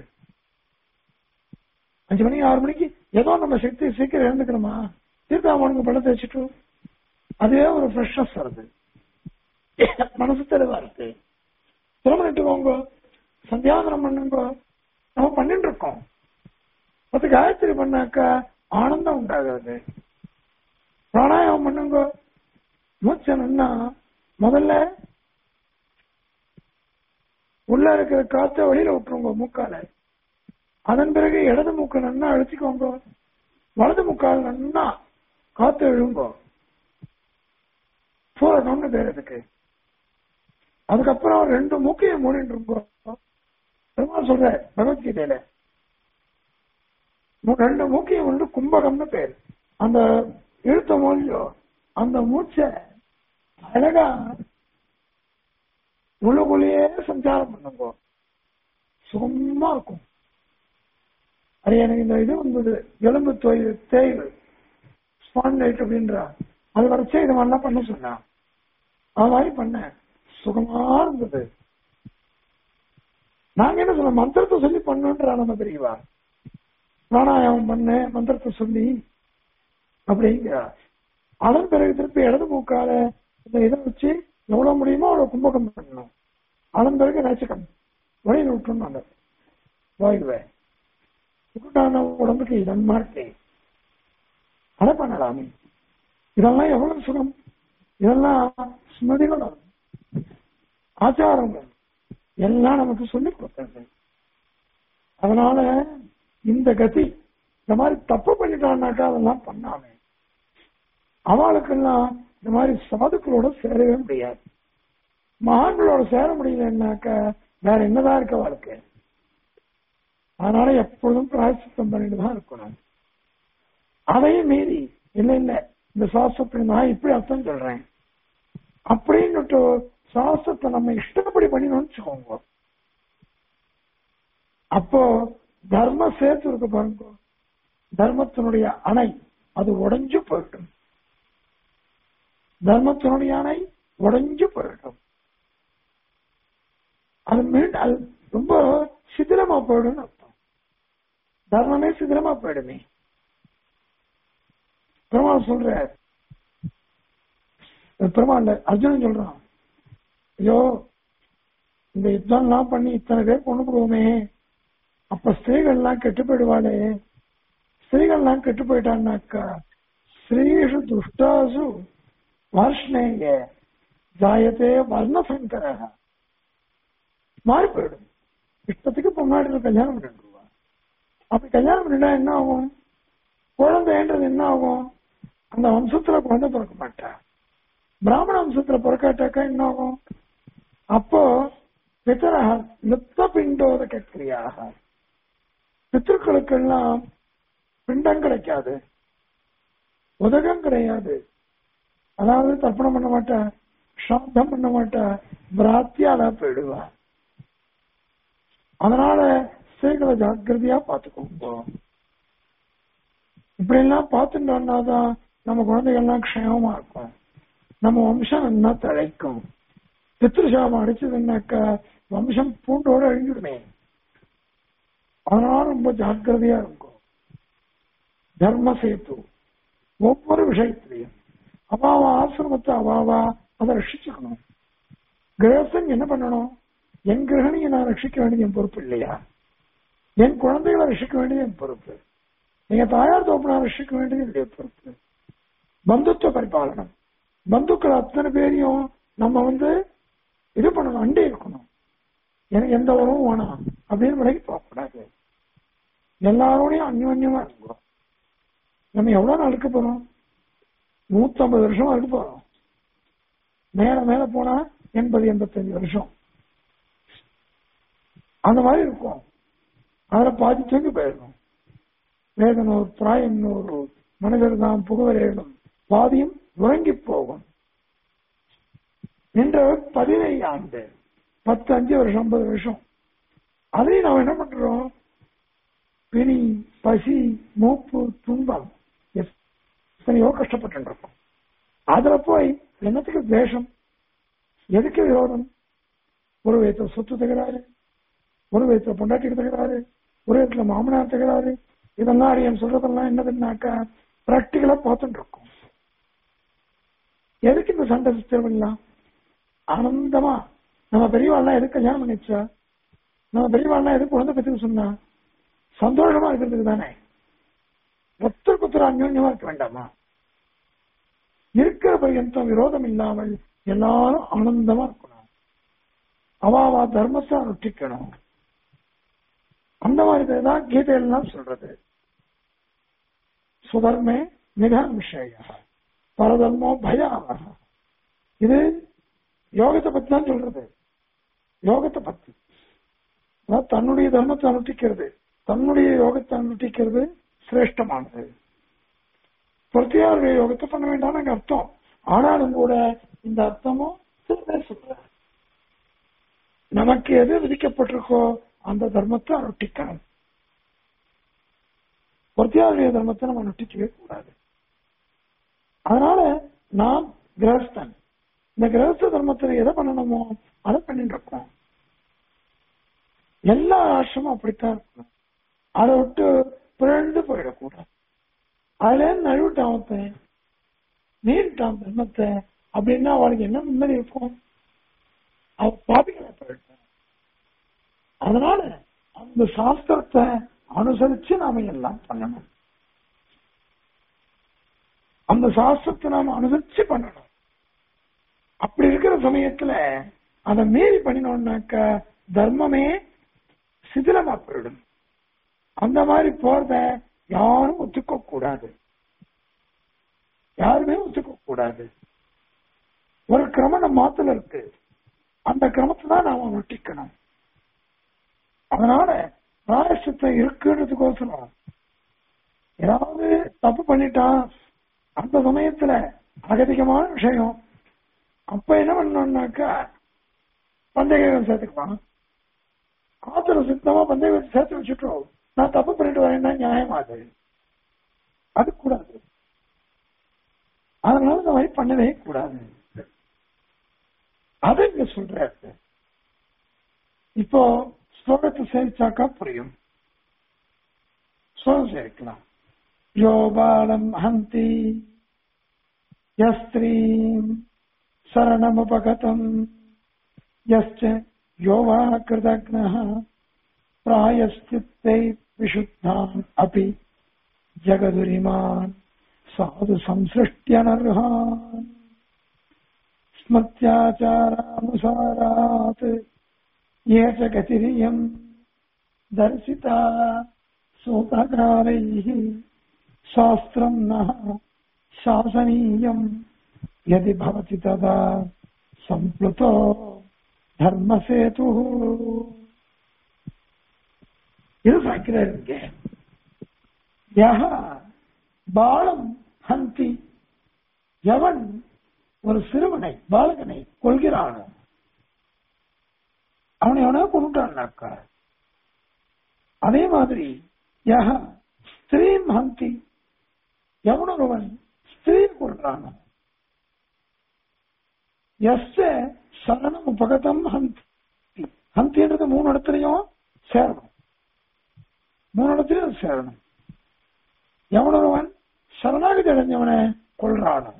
அஞ்சு மணிக்கு ஆறு மணிக்கு ஏதோ நம்ம சக்தி சீக்கிரம் எழுந்துக்கணுமா தீர்த்தாமனுக்கு பழத்தை வச்சுட்டு அதுவே ஒரு ஃப்ரெஷ்னஸ் வருது மனசு தெளிவா இருக்கு திருமணிட்டுக்கோங்க சந்தியாகனம் பண்ணுங்க நம்ம பண்ணிட்டு இருக்கோம் பத்து காயத்ரி பண்ணாக்கா ஆனந்தம் உண்டாகிறது பிராணாயாமம் பண்ணுங்க மூச்சை நின்னா முதல்ல உள்ள இருக்கிற காத்த வெளியில விட்டுருங்க மூக்கால அதன் பிறகு இடது மூக்கு நன்னா அழுத்திக்கோங்க வலது முக்கால் நன்னா காத்து எழுங்கோ சூழணும்னு பேர் இதுக்கு அதுக்கப்புறம் ரெண்டு மூக்கையும் மூடிட்டு இருக்கோம் பெருமாள் சொல்ற பகவத்கீதையில ரெண்டு மூக்கையும் வந்து கும்பகம்னு பேர் அந்த இழுத்த மூலியோ அந்த மூச்சை அழகா உள்ளுக்குள்ளேயே சஞ்சாரம் பண்ணுங்க சுகமா இருக்கும் அது எனக்கு இந்த இது வந்தது எலும்பு தொய் தேய்வு ஸ்பான்லைட் அப்படின்றா அது வரைச்சே இது மாதிரிலாம் பண்ண சொன்னான் அது மாதிரி பண்ணேன் சுகமா இருந்தது நாங்க என்ன சொல்ல மந்திரத்தை சொல்லி பண்ணுன்றா நம்ம பெரியவா பிராணாயாமம் பண்ண மந்திரத்தை சொல்லி அப்படிங்கிறா அதன் பிறகு திருப்பி இடது மூக்கால இந்த இதை வச்சு எவ்வளவு முடியுமோ அவ்வளவு கும்பகம் பண்ணணும் அதன் பிறகு நச்சுக்கணும் வழியில் விட்டுணும் அந்த வாயுவை விட்டுட்டான உடம்புக்கு இதன் மாட்டே அதை பண்ணலாமே இதெல்லாம் எவ்வளவு சுகம் இதெல்லாம் ஸ்மிருதிகள் ஆச்சாரங்கள் எல்லாம் நமக்கு சொல்லிக் கொடுக்கிறது அதனால இந்த கதி இந்த மாதிரி தப்பு பண்ணிட்டான்னாக்கா அதெல்லாம் பண்ணாமே அவளுக்கெல்லாம் இந்த மாதிரி சாதுக்களோட சேரவே முடியாது மகான்களோட சேர முடியலன்னாக்கா வேற என்னதான் இருக்க வாழ்க்கை அதனால எப்பொழுதும் பிராயசித்தம் பண்ணிட்டு தான் இருக்கணும் அதையும் மீறி இல்ல இல்ல இந்த சாஸ்திரத்தை நான் இப்படி அர்த்தம் சொல்றேன் அப்படின்னுட்டு சாஸ்திரத்தை நம்ம இஷ்டப்படி பண்ணினோம்னு வச்சுக்கோங்க அப்போ தர்ம சேர்த்து இருக்கு பாருங்க தர்மத்தினுடைய அணை அது உடைஞ்சு போயிடும் தர்மத்தினுடைய அணை உடைஞ்சு போயிடும் அது மீண்டும் அது ரொம்ப சிதிலமா போயிடும் அர்த்தம் தர்மமே சிதிலமா போயிடுமே பெருமாள் சொல்ற பெருமாள் அர்ஜுனன் சொல்றான் ஐயோ இந்த யுத்தம் எல்லாம் பண்ணி இத்தனை பேர் கொண்டு போடுவோமே அப்ப ஸ்திரீகள்லாம் கெட்டு போயிடுவாளே ஸ்திரீகள்லாம் கெட்டு போயிட்டான்னாக்கா ஸ்ரீஷு துஷ்டாசு வார்ஷ்ணேய ஜாயத்தே வர்ணசங்கர மாறி போயிடும் இஷ்டத்துக்கு பொன்னாடி கல்யாணம் பண்ணிடுவா அப்படி கல்யாணம் பண்ணிட்டா என்ன ஆகும் குழந்தைன்றது என்ன ஆகும் அந்த வம்சத்துல குழந்தை பிறக்க மாட்டா பிராமண வம்சத்துல பிறக்காட்டாக்கா என்ன ஆகும் அப்போ பித்தரக லுப்த பிண்டோத கிரியாக பித்திருக்களுக்கெல்லாம் பிண்டம் கிடைக்காது உதகம் கிடையாது அதாவது தர்ப்பணம் பண்ண மாட்டா சாந்தம் பண்ண மாட்டா பிராத்தியால போயிடுவா அதனால ஸ்திரீகளை ஜாக்கிரதையா பார்த்துக்கோங்க இப்படி எல்லாம் பார்த்துட்டோம்னா தான் நம்ம குழந்தைகள்லாம் க்ஷேமமா இருக்கும் நம்ம வம்சம் என்ன தழைக்கும் பித்ருசாபம் அடிச்சதுன்னாக்கா வம்சம் பூண்டோட அழிஞ்சிடுமே அதனால ரொம்ப ஜாக்கிரதையா இருக்கும் தர்ம சேத்து ஒவ்வொரு விஷயத்திலையும் அவாவா ஆசிரமத்தை அவாவா அதை ரட்சிச்சுக்கணும் கிரகஸ்தன் என்ன பண்ணணும் என் கிரகணியை நான் ரட்சிக்க வேண்டியது என் பொறுப்பு இல்லையா என் குழந்தைகளை ரட்சிக்க வேண்டியது என் பொறுப்பு எங்க தாயார் தோப்பனா ரட்சிக்க வேண்டியது என்னுடைய பொறுப்பு பந்துத்துவ பரிபாலனம் பந்துக்கள் அத்தனை பேரையும் நம்ம வந்து இது பண்ணணும் அண்டே இருக்கணும் எனக்கு எந்த உறவும் வேணாம் அப்படின்னு விலைக்கு போகக்கூடாது எல்லாரோடையும் அந்யோன்யமா இருக்கும் நம்ம எவ்வளவு நாள் இருக்க போறோம் நூத்தம்பது வருஷமா இருக்க போறோம் மேல மேல போனா எண்பது எண்பத்தஞ்சு வருஷம் அந்த மாதிரி இருக்கும் அதுல பாதி தூங்கி போயிடணும் வேதனோர் பிராயன்னோர் மனிதர் தான் புகவரேடும் பாதியும் உறங்கி போகும் என்ற பதினைந்து ஆண்டு பத்து அஞ்சு வருஷம் ஐம்பது வருஷம் அதையும் நாம் என்ன பண்றோம் பிணி பசி மூப்பு துன்பம் எத்தனையோ கஷ்டப்பட்டு இருக்கோம் அதுல போய் என்னத்துக்கு தேசம் எதுக்கு விரோதம் ஒரு விதத்துல சொத்து தகராறு ஒரு விதத்துல பொண்டாட்டிக்கு தகராறு ஒரு விதத்துல மாமனார் தகராறு இதெல்லாம் அடியன் சொல்றதெல்லாம் என்னதுன்னாக்கா பிராக்டிகலா பார்த்துட்டு இருக்கோம் எதுக்கு இந்த சண்டை தேவையில்லாம் ஆனந்தமா நம்ம பெரியவாள்லாம் எதுக்கு கல்யாணம் பண்ணிச்சா நம்ம பெரியவாள்லாம் எதுக்கு குழந்தை பத்தி சொன்னா சந்தோஷமா இருக்கிறதுக்கு தானே ஒத்தருக்கு ஒத்தர் அந்யோன்யமா இருக்க வேண்டாமா இருக்கிற பர்யந்தம் விரோதம் இல்லாமல் எல்லாரும் ஆனந்தமா இருக்கணும் அவாவா தர்மத்தை நொட்டிக்கணும் அந்த மாதிரி தான் கீதையெல்லாம் சொல்றது சுதர்மே நிதான் விஷய பரதர்மோ பயாவக இது யோகத்தை பத்தி தான் சொல்றது யோகத்தை பத்தி அதாவது தன்னுடைய தர்மத்தை அனுஷ்டிக்கிறது தன்னுடைய யோகத்தை அனுஷ்டிக்கிறது சிரேஷ்டமானது பிரத்தியாருடைய யோகத்தை பண்ண வேண்டாம்னு அர்த்தம் ஆனாலும் கூட இந்த அர்த்தமும் சில பேர் சொல்றாங்க நமக்கு எது விதிக்கப்பட்டிருக்கோ அந்த தர்மத்தை அனுஷ்டிக்கணும் பொருத்தியாவுடைய தர்மத்தை நம்ம அனுஷ்டிக்கவே கூடாது அதனால நாம் கிரகஸ்தன் இந்த கிரகஸ்த தர்மத்துல எதை பண்ணணுமோ அதை பண்ணிட்டு இருக்கோம் எல்லா ஆசிரமும் அப்படித்தான் இருக்கும் அதை விட்டு பிறந்து போயிடக்கூடாது அதுல இருந்து நழுவிட்டான் ஒருத்தன் நீட்டான் தர்மத்தை அப்படின்னா அவளுக்கு என்ன நிம்மதி இருக்கும் அவ பாபிகளை போயிட்டான் அதனால அந்த சாஸ்திரத்தை அனுசரிச்சு நாம எல்லாம் பண்ணணும் அந்த சாஸ்திரத்தை நாம அனுசரிச்சு பண்ணணும் அப்படி இருக்கிற சமயத்துல அதை மீறி பண்ணினோம்னாக்க தர்மமே சிதிலமா போயிடும் அந்த மாதிரி போறத யாரும் ஒத்துக்க கூடாது யாருமே ஒத்துக்க கூடாது ஒரு கிரமம் நம்ம மாத்துல இருக்கு அந்த கிரமத்தை தான் நாம ஒட்டிக்கணும் அதனால பிராயசத்தை இருக்குன்றதுக்கோசரம் ஏதாவது தப்பு பண்ணிட்டான் அந்த சமயத்துல அகதிகமான விஷயம் அப்ப என்ன பண்ணோம்னாக்கா பந்தயம் சேர்த்துக்குவான் ஆத்திர சுத்தமா பந்தயம் சேர்த்து வச்சுட்டோம் நான் தப்பு பண்ணிட்டு வரேன்னா நியாயம் அது அது கூடாது அதனால இந்த மாதிரி பண்ணவே கூடாது அது இங்க சொல்றாரு இப்போ ஸ்லோகத்தை சேவிச்சாக்கா புரியும் ஸ்லோகம் சேவிக்கலாம் யோ பாலம் ஹந்தி யஸ்திரீம் சரணமுபகதம் யஸ்ச யோ வா கிருதக்னः प्रायश्चित्तै विशुद्धान् अपि जगदुरिमान् साधु संसृष्ट्यनर्हान् स्मृत्याचारानुसारात् ये च गतिरियम् दर्शिता सूतकालैः शास्त्रम् नः शासनीयम् यदि भवति तदा सम्प्लुतो धर्मसेतुः இது சாய்க்கிறார் இங்க யஹ பாலம் ஹந்தி எவன் ஒரு சிறுவனை பாலகனை கொள்கிறானோ அவனை எவனா கொண்டுட்டான்னாக்கா அதே மாதிரி யஹ ஸ்திரீம் ஹந்தி எவனொருவன் ஸ்திரீ கொள்றானோ எஸ் சரணம் உபகதம் ஹந்தி ஹந்தின்றது மூணு இடத்துலயும் சேரணும் மூணு இடத்துலயும் சேரணும் எவனொருவன் சரணாகதி அடைஞ்சவனை கொள்றானோ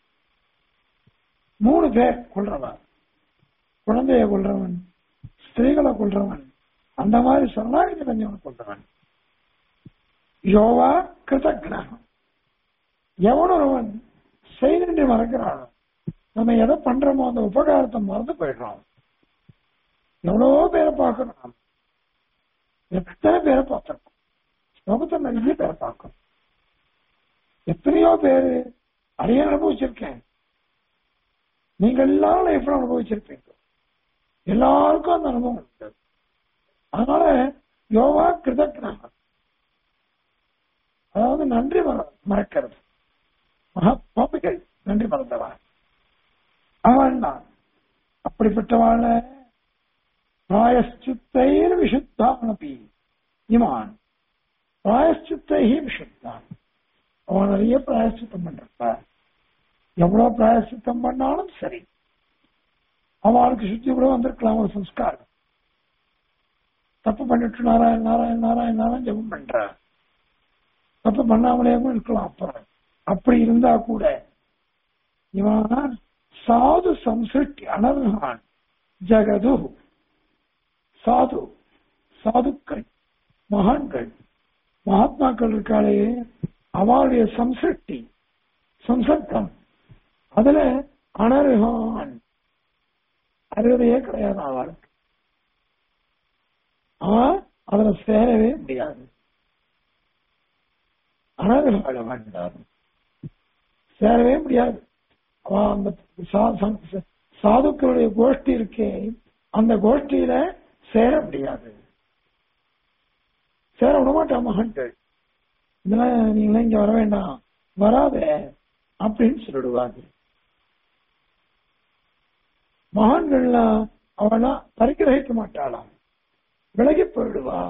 மூணு பேர் கொள்றவன் குழந்தைய கொள்றவன் ஸ்திரீகளை கொள்றவன் அந்த மாதிரி சரணாகதி அடைஞ்சவனை கொள்றவன் யோவா கிருதக்னம் எவனொருவன் செய்தி மறக்கிறானோ நம்ம எதை பண்றோமோ அந்த உபகாரத்தை மறந்து போயிடுறோம் எவ்வளவோ பேரை பார்க்கணும் நாம் எத்தனை பேரை பார்த்திருக்கோம் லோகத்தை நிறைய பேரை பார்க்கணும் எத்தனையோ பேரு அடைய அனுபவிச்சிருக்கேன் நீங்க எல்லாரும் லைஃப்ல அனுபவிச்சிருப்பீங்க எல்லாருக்கும் அந்த அனுபவம் உண்டு அதனால யோகா கிருதக்னாக அதாவது நன்றி மற- மறக்கிறது மகா பாப்பிகள் நன்றி மறந்தவன் அவன் தான் அப்படிப்பட்டவாழ பிராயஷ்சித்தைர் விஷுத்தானபி இமான் பிராயஷ்சித்தை விஷுத்தான் அவன் நிறைய பிராயஷ்சித்தம் பண்றப்ப எவ்வளவு பிராயஷ்சித்தம் பண்ணாலும் சரி அவளுக்கு சுத்தி கூட வந்திருக்கலாம் ஒரு சம்ஸ்காரம் தப்பு பண்ணிட்டு நாராயண் நாராயண் நாராயண் நாராயண் ஜெபம் பண்ற தப்பு பண்ணாமலே கூட இருக்கலாம் அப்புறம் அப்படி இருந்தா கூட இவன் சாது சம்சிருஷ்டி அனர்ஹான் ஜகது சாது சாதுக்கள் மகான்கள் மகாத்மாக்கள் இருக்காளே அவளுடைய சம்சிருஷ்டி சம்சர்க்கம் அதுல அனர்ஹான் அருகதையே கிடையாது அவளுக்கு அவன் அதுல சேரவே முடியாது அனர்ஹாள வேண்டாம் சேரவே முடியாது அவன் அந்த சா- சா- சாதுக்களுடைய கோஷ்டி இருக்கே அந்த கோஷ்டியில சேர முடியாது சேர விட மாட்டான் மகன்கள் இதெல்லாம் நீங்களாம் இங்க வர வேண்டாம் வராதே அப்படின்னு சொல்லிடுவாங்க மகான்கள்லாம் அவனா பரிகிரகிக்க மாட்டாளாம் விலகி போயிடுவா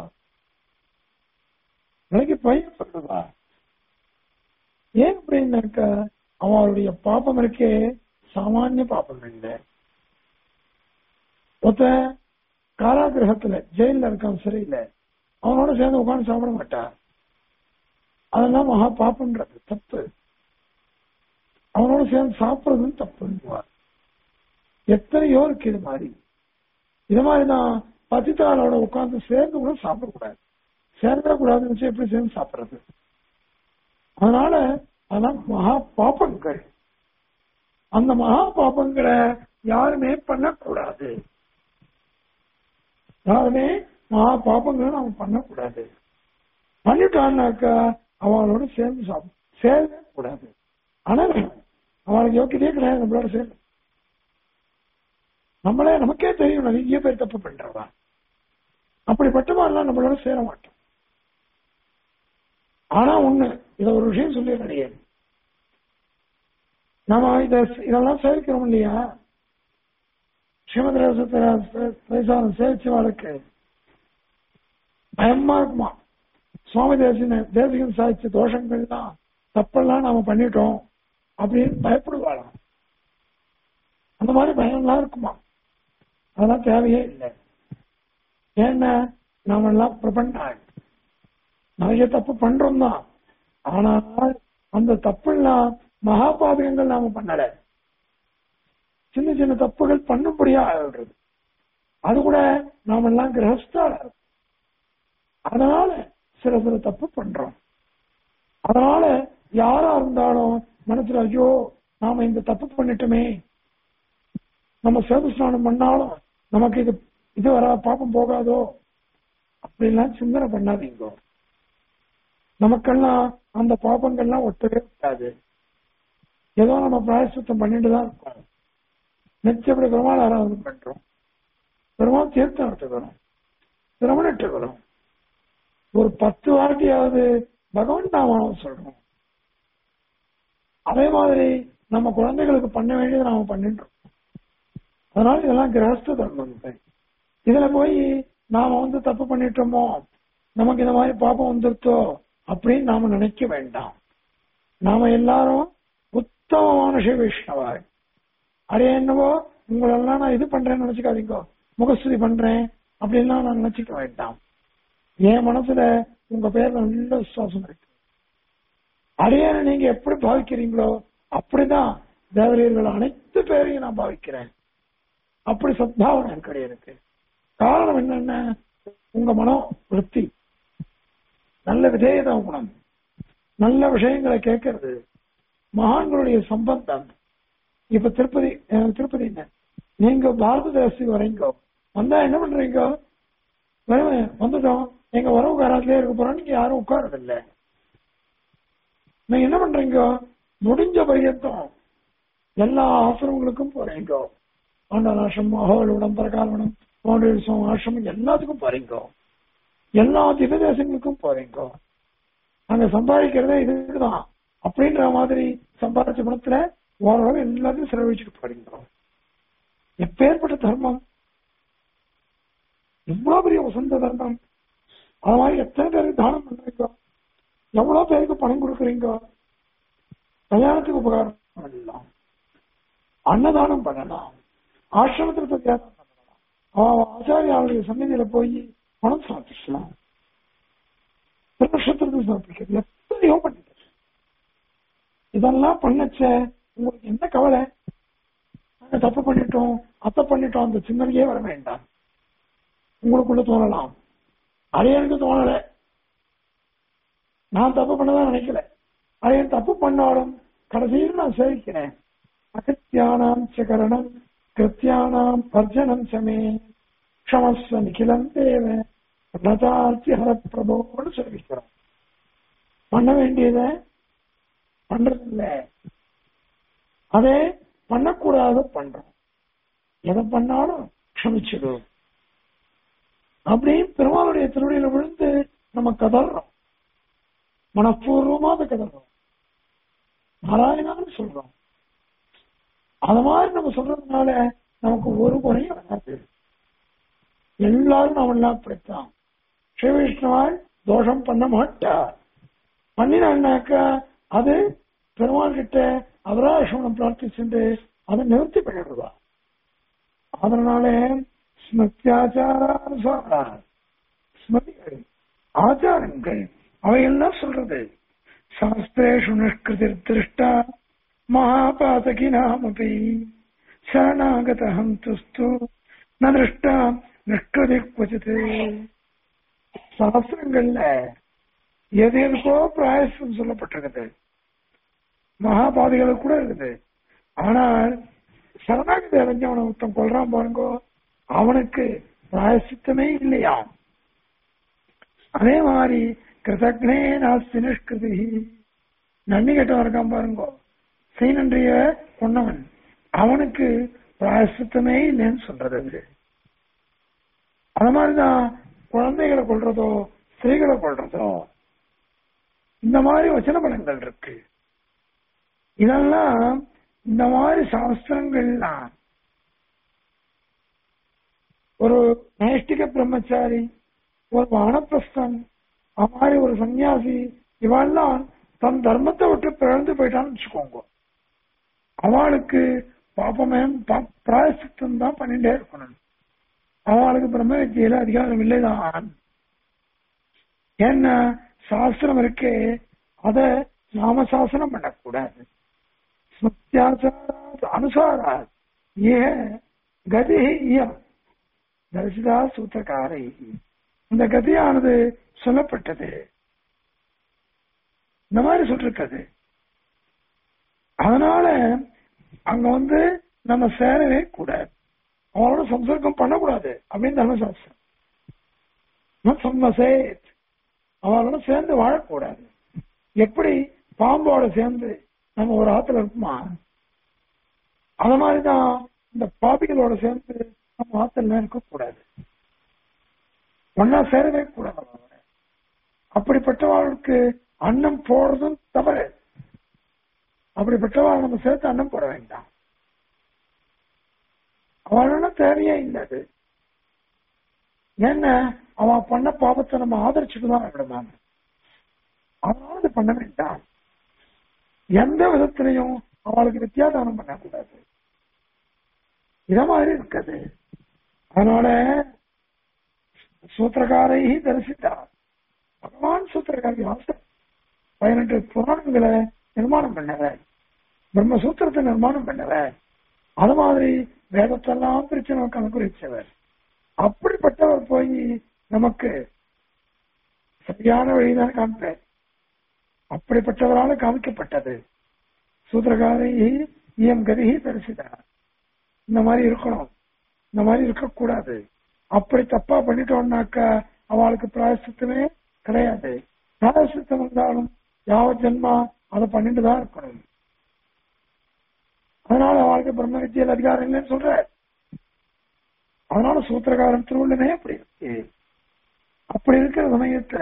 விலகி பயப்படுவா ஏன் அப்படின்னாக்க அவளுடைய பாப்பம் இருக்கே சாமானிய பாப்பம் இல்லை ஒருத்த காராகிரகத்துல ஜெயில இருக்கான் சரியில்லை அவனோட சேர்ந்து உட்கார்ந்து சாப்பிட மாட்டான் அதெல்லாம் மகா பாப்பன்றது தப்பு அவனோட சேர்ந்து சாப்பிடுறதும் தப்புன்னுவார் எத்தனையோ இருக்கு இது மாதிரி இது மாதிரி நான் பத்தித்தாளோட உட்கார்ந்து சேர்ந்து கூட சாப்பிடக்கூடாது சேர்ந்த கூடாதுன்னு வச்சு எப்படி சேர்ந்து சாப்பிடுறது அதனால அதெல்லாம் மகா பாப்பங்கள் அந்த மகா பாப்பங்களை யாருமே பண்ணக்கூடாது யாருமே மகா பாப்பங்களை நாம பண்ணக்கூடாது பண்ணிட்டான்னாக்கா அவளோட சேர்ந்து சாப்பிடும் சேரவே கூடாது ஆனா அவளுக்கு யோக்கியதே கிடையாது நம்மளோட சேர்ந்து நம்மளே நமக்கே தெரியும் நிறைய பேர் தப்பு பண்றவா அப்படிப்பட்டவாள்லாம் நம்மளோட சேர மாட்டோம் ஆனா ஒண்ணு இத ஒரு விஷயம் சொல்லி கிடையாது நாம இத இதெல்லாம் சேவிக்கிறோம் இல்லையா ஸ்ரீமத் ரசத்திரம் சேவிச்ச வாழ்க்கை பயமா இருக்குமா சுவாமி தேசின தேசிகம் சாதிச்ச தோஷங்கள்லாம் தப்பெல்லாம் நாம பண்ணிட்டோம் அப்படின்னு பயப்படுவாளாம் அந்த மாதிரி பயம்லாம் இருக்குமா அதெல்லாம் தேவையே இல்லை ஏன்னா நாம எல்லாம் பிரபண்டாள் நிறைய தப்பு பண்றோம் தான் ஆனால் அந்த தப்புலாம் மகாபாதகங்கள் நாம பண்ணல சின்ன சின்ன தப்புகள் பண்ணும்படியா ஆயிடுறது அது கூட நாம எல்லாம் கிரகஸ்தால அதனால சில சில தப்பு பண்றோம் அதனால யாரா இருந்தாலும் மனசுல ஐயோ நாம இந்த தப்பு பண்ணிட்டோமே நம்ம சேது ஸ்நானம் பண்ணாலும் நமக்கு இது இது வர பாப்பம் போகாதோ அப்படிலாம் சிந்தனை பண்ணாதீங்க நமக்கெல்லாம் அந்த பாப்பங்கள்லாம் ஒட்டவே விட்டாது ஏதோ நம்ம பிராயசுத்தம் பண்ணிட்டு தான் இருக்கோம் நிச்சயப்படி பெருமாள் ஆராதனை பண்றோம் பெருமாள் தீர்த்தம் எடுத்துக்கிறோம் திருமணம் எடுத்துக்கிறோம் ஒரு பத்து வாட்டியாவது பகவான் நாமம் சொல்றோம் அதே மாதிரி நம்ம குழந்தைகளுக்கு பண்ண வேண்டியதை நாம பண்ணின்றோம் அதனால இதெல்லாம் கிரகஸ்த தர்மம் இதுல போய் நாம வந்து தப்பு பண்ணிட்டோமோ நமக்கு இந்த மாதிரி பாப்பம் வந்துருத்தோ அப்படின்னு நாம நினைக்க வேண்டாம் நாம எல்லாரும் உத்தமமான ஸ்ரீ வைஷ்ணவாய் அரே என்னவோ உங்களெல்லாம் நான் இது பண்றேன்னு நினைச்சுக்காதீங்க முகஸ்துதி பண்றேன் அப்படின்லாம் நான் நினைச்சுக்க வேண்டாம் என் மனசுல உங்க பேர்ல நல்ல விசுவாசம் இருக்கு அடையான நீங்க எப்படி பாவிக்கிறீங்களோ அப்படிதான் தேவரியர்கள் அனைத்து பேரையும் நான் பாவிக்கிறேன் அப்படி சத்பாவனை இருக்கு எனக்கு காரணம் என்னென்ன உங்க மனம் விருத்தி நல்ல விதேயத குணம் நல்ல விஷயங்களை கேட்கறது மகான்களுடைய சம்பந்தம் இப்ப திருப்பதி அஹ், திருப்பதி என்ன நீங்க பாரத தேசத்துக்கு வரீங்க வந்தா என்ன பண்றீங்க வெறும் வந்துட்டோம் எங்க உறவுக்காரத்திலே இருக்க போறோம் நீங்க யாரும் உட்காரதில்ல நீங்க என்ன பண்றீங்க முடிஞ்ச பரியத்தம் எல்லா ஆசிரமங்களுக்கும் போறீங்க ஆண்டாள் ஆசிரமம் அகோலுடம் பரகாலவனம் பவுண்டேஷன் ஆசிரமம் எல்லாத்துக்கும் போறீங்க எல்லா திவ்யதேசங்களுக்கும் போறீங்க அங்க சம்பாதிக்கிறதே இதுதான் அப்படின்ற மாதிரி சம்பாதிச்ச குணத்துல ஓரளவு எல்லாத்தையும் செலவழிச்சுட்டு போறீங்க எப்பேற்பட்ட தர்மம் எவ்வளவு பெரிய உசந்த தர்மம் அது மாதிரி எத்தனை பேருக்கு தானம் பண்றீங்க எவ்வளவு பேருக்கு பணம் கொடுக்குறீங்க கல்யாணத்துக்கு உபகாரம் பண்ணலாம் அன்னதானம் பண்ணலாம் ஆசிரமத்தில் போய் தியானம் பண்ணலாம் அவன் ஆச்சாரியாவுடைய சந்நிதியில போய் பணம் சாப்பிடலாம் திருநட்சத்திரத்தை சாப்பிடுறது எத்தனையோ பண்ணிட்டு இதெல்லாம் பண்ணச்ச உங்களுக்கு என்ன கவலை நாங்க தப்பு பண்ணிட்டோம் அத்தை பண்ணிட்டோம் அந்த சிந்தனையே வர வேண்டாம் உங்களுக்குள்ள தோணலாம் அது எனக்கு தோணல நான் தப்பு பண்ணதான் நினைக்கல அது தப்பு பண்ணாலும் கடைசியில் நான் சேவிக்கிறேன் அகத்தியானாம் சகரணம் கிருத்தியானாம் பர்ஜனம் சமே க்ஷமஸ்வ நிகிலம் தேவ பிரதார்த்தி ஹர பிரபோன்னு சேவிக்கிறோம் பண்ண வேண்டியத பண்றதில்ல அதே பண்ணக்கூடாத பண்றோம் எதை பண்ணாலும் க்ஷமிச்சிடும் அப்படி பெருமாளுடைய திருவடியில விழுந்து நம்ம கதறோம் மனப்பூர்வமா அதை கதறோம் நாராயணான்னு சொல்றோம் அது மாதிரி நம்ம சொல்றதுனால நமக்கு ஒரு குறையும் வராது எல்லாரும் நாமெல்லாம் அப்படித்தான் ஸ்ரீ விஷ்ணுவால் தோஷம் பண்ண மாட்டார் பண்ணினாக்கா அது பெருமாள் கிட்ட அவராசனம் பிரார்த்திச்சுட்டு அதை நிவர்த்தி பண்ணிடுவா அதனால ஸ்மிருத்தியாச்சார ஸ்மிருதிகள் ஆச்சாரங்கள் அவையெல்லாம் சொல்றது சாஸ்திரேஷு நிஷ்கிருதி திருஷ்டா மகாபாதகி நாமபி சரணாகதம் துஸ்து ந திருஷ்டா நிஷ்கிருதி குவச்சித்து சாஸ்திரங்கள்ல எது எதுக்கோ பிராயசம் சொல்லப்பட்டிருக்குது மகாபாதிகளுக்கு கூட இருக்குது ஆனால் சரணாகதி அடைஞ்சவனை ஒருத்தன் கொள்றான் பாருங்க அவனுக்கு பிராயசித்தமே இல்லையா அதே மாதிரி கிருதக்னே நாஸ்தி நிஷ்கிருதி நன்றி கெட்டவன் இருக்கான் பாருங்க செய் நன்றிய கொன்னவன் அவனுக்கு பிராயசித்தமே இல்லைன்னு சொல்றது அது அது மாதிரிதான் குழந்தைகளை கொள்றதோ ஸ்திரீகளை கொள்றதோ இந்த மாதிரி வச்சன பலன்கள் இருக்கு இதெல்லாம் இந்த மாதிரி சாஸ்திரங்கள்லாம் ஒரு நைஷ்டிக பிரம்மச்சாரி ஒரு வானப்பிரஸ்தன் அது மாதிரி ஒரு சன்னியாசி இவெல்லாம் தன் தர்மத்தை விட்டு பிறந்து போயிட்டான்னு வச்சுக்கோங்க அவளுக்கு பாப்பமே பிராயசித்தம் தான் பண்ணிட்டே இருக்கணும் அவளுக்கு பிரம்ம வித்தியில அதிகாரம் இல்லைதான் ஏன்னா சாஸ்திரம் இருக்கே அத நாம சாசனம் பண்ணக்கூடாது ஸ்மிருத்தியாச்சார அனுசாரா ஏ கதி இயம் தரிசிதா சூத்திரக்காரை இந்த கதியானது சொல்லப்பட்டது இந்த மாதிரி சொல்லிருக்கிறது அதனால அங்க வந்து நம்ம சேரவே கூடாது அவளோட சம்சர்க்கம் பண்ணக்கூடாது அப்படின்னு தர்மசாஸ்திரம் சம்மசேத் அவளோட சேர்ந்து வாழக்கூடாது எப்படி பாம்போட சேர்ந்து நம்ம ஒரு ஆத்துல இருப்போமா அத மாதிரிதான் இந்த பாபிகளோட சேர்ந்து நம்ம ஆத்துல இருக்கக்கூடாது ஒன்னா சேரவே கூடாது அவளோட அப்படிப்பட்டவாளுக்கு அன்னம் போடுறதும் தவறு அப்படிப்பட்டவாள் நம்ம சேர்த்து அன்னம் போட வேண்டாம் அவளோட தேவையே இல்லை அது ஏன்னா அவன் பண்ண பாவத்தை நம்ம ஆதரிச்சுட்டு தான் விடலாம் அதனால அது பண்ண வேண்டாம் எந்த விதத்திலையும் அவளுக்கு வித்தியாதானம் பண்ணக்கூடாது இத மாதிரி இருக்குது அதனால சூத்திரக்காரை தரிசித்தார் பகவான் சூத்திரக்காரி வாசம் பதினெட்டு புராணங்களை நிர்மாணம் பண்ணவர் பிரம்மசூத்திரத்தை நிர்மாணம் பண்ணவர் அது மாதிரி வேதத்தெல்லாம் பிரிச்சு நமக்கு அனுகரிச்சவர் அப்படிப்பட்டவர் போய் நமக்கு சரியான வழிதான் காமிப்பார் அப்படிப்பட்டவரால காமிக்கப்பட்டது சூத்திரகாரி இயம் கதிகி தரிசிதார் இந்த மாதிரி இருக்கணும் இந்த மாதிரி இருக்கக்கூடாது அப்படி தப்பா பண்ணிட்டோம்னாக்கா அவளுக்கு பிராயசித்தமே கிடையாது பிராயசித்தம் இருந்தாலும் யாவ ஜென்மா அதை பண்ணிட்டு தான் இருக்கணும் அதனால அவளுக்கு பிரம்ம வித்தியில் அதிகாரம் இல்லைன்னு சொல்ற அதனால சூத்திரகாரன் திருவள்ளுமே அப்படி இருக்கு அப்படி இருக்கிற சமயத்துல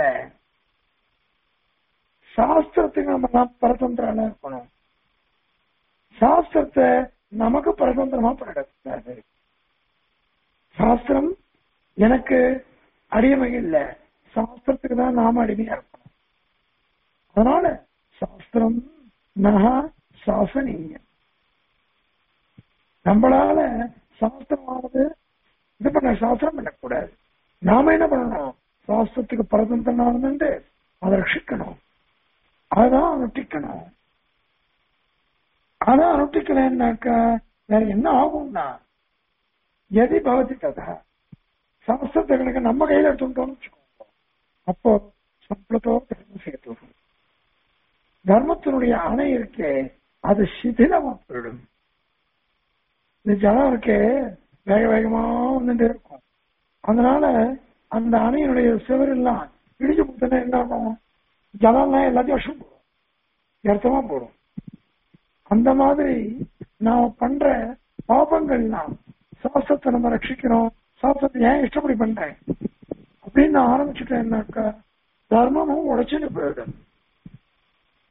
சாஸ்திரத்துக்கு நம்ம எல்லாம் பரதந்திரால இருக்கணும் சாஸ்திரத்தை நமக்கு பரதந்திரமா படக்கூடாது சாஸ்திரம் எனக்கு அடிமை இல்லை சாஸ்திரத்துக்கு தான் நாம அடிமையா இருக்கணும் அதனால சாஸ்திரம் நகா சாசனீயம் நம்மளால சாஸ்திரமானது இது பண்ண சாஸ்திரம் பண்ணக்கூடாது நாம என்ன பண்ணணும் சாஸ்திரத்துக்கு பரதந்திரனா இருந்துட்டு அதை ரட்சிக்கணும் அதான் அனுஷ்டிக்கணும் அதான் அனுஷ்டிக்கலன்னாக்கா வேற என்ன ஆகும்னா எதி பவதி கதா சாஸ்திரத்தை கணக்கு நம்ம கையில எடுத்துட்டோம்னு வச்சுக்கோங்க அப்போ சம்பளத்தோ தர்மம் சேர்த்து தர்மத்தினுடைய அணை இருக்கே அது சிதிலமா போயிடும் இந்த ஜலம் இருக்கே வேக வேகமா வந்துட்டே இருக்கும் அதனால அந்த அணையினுடைய சுவர் எல்லாம் இடிச்சு கொடுத்தனா என்ன ஆகும் ஜலம்லாம் எல்லாத்தையும் வருஷம் போடும் எர்த்தமா போடும் அந்த மாதிரி நாம பண்ற பாபங்கள்லாம் சாஸ்திரத்தை நம்ம ரட்சிக்கிறோம் சாஸ்திரத்தை ஏன் இஷ்டப்படி பண்றேன் அப்படின்னு நான் ஆரம்பிச்சுட்டேன்னாக்கா தர்மமும் உடைச்சுன்னு போயிடும்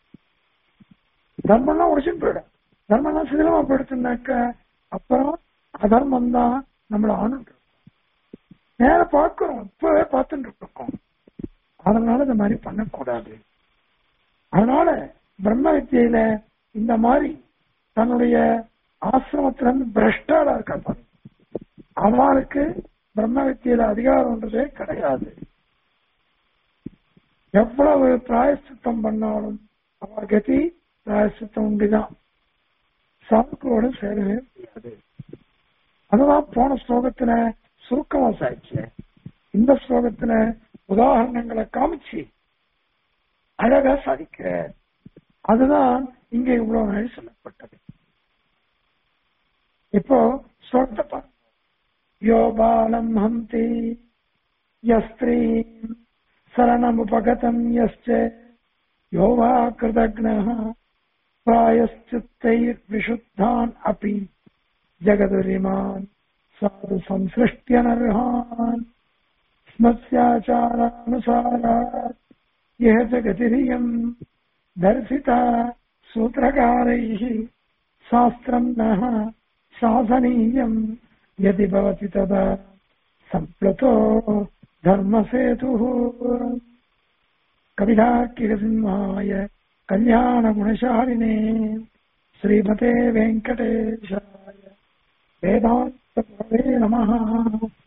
தர்மம்லாம் உடைச்சுன்னு போயிடும் தர்மம்லாம் சிதிலமா போயிடுச்சுனாக்கா அப்புறம் அதர்மம் தான் நம்மள ஆணுட்டு நேர பார்க்கிறோம் இப்பவே பார்த்துட்டு இருக்கோம் அதனால இந்த மாதிரி பண்ணக்கூடாது அதனால பிரம்ம வித்தியில இந்த மாதிரி தன்னுடைய ஆசிரமத்துல இருந்து பிரஷ்டாளா இருக்கா பாருங்க அவளுக்கு பிரம்ம வித்தியில அதிகாரம்ன்றதே கிடையாது எவ்வளவு பிராயசித்தம் பண்ணாலும் அவ கதி பிராயசித்தம் உண்டுதான் சாதுக்களோட சேரவே முடியாது அதுதான் போன ஸ்லோகத்துல சுருக்கமா சாய்ச்சு இந்த ஸ்லோகத்துல உதாரணங்களை காமிச்சு அழகா சாதிக்கிற அதுதான் இங்க இவ்வளவு நாள் சொல்லப்பட்டது இப்போ ஸ்லோகத்தை பாருங்க யோ பாலம் ஹந்தி யஸ்திரீ சரணமுபகதம் யஸ்ச யோ வா கிருதக்னः प्रायश्चित्तैर्विशुद्धान् अपि जगदुरिमान् साधु संसृष्ट्यनर्हान् स्मस्याचारानुसारात् यः च गतिरियम् दर्शिता सूत्रकारैः शास्त्रम् नः शासनीयम् यदि भवति तदा सम्प्लुतो धर्मसेतुः कविधाकिरसिंहाय कल्याणगुणशालिने श्रीमते वेङ्कटेशाय वेदान्तप्रभे नमः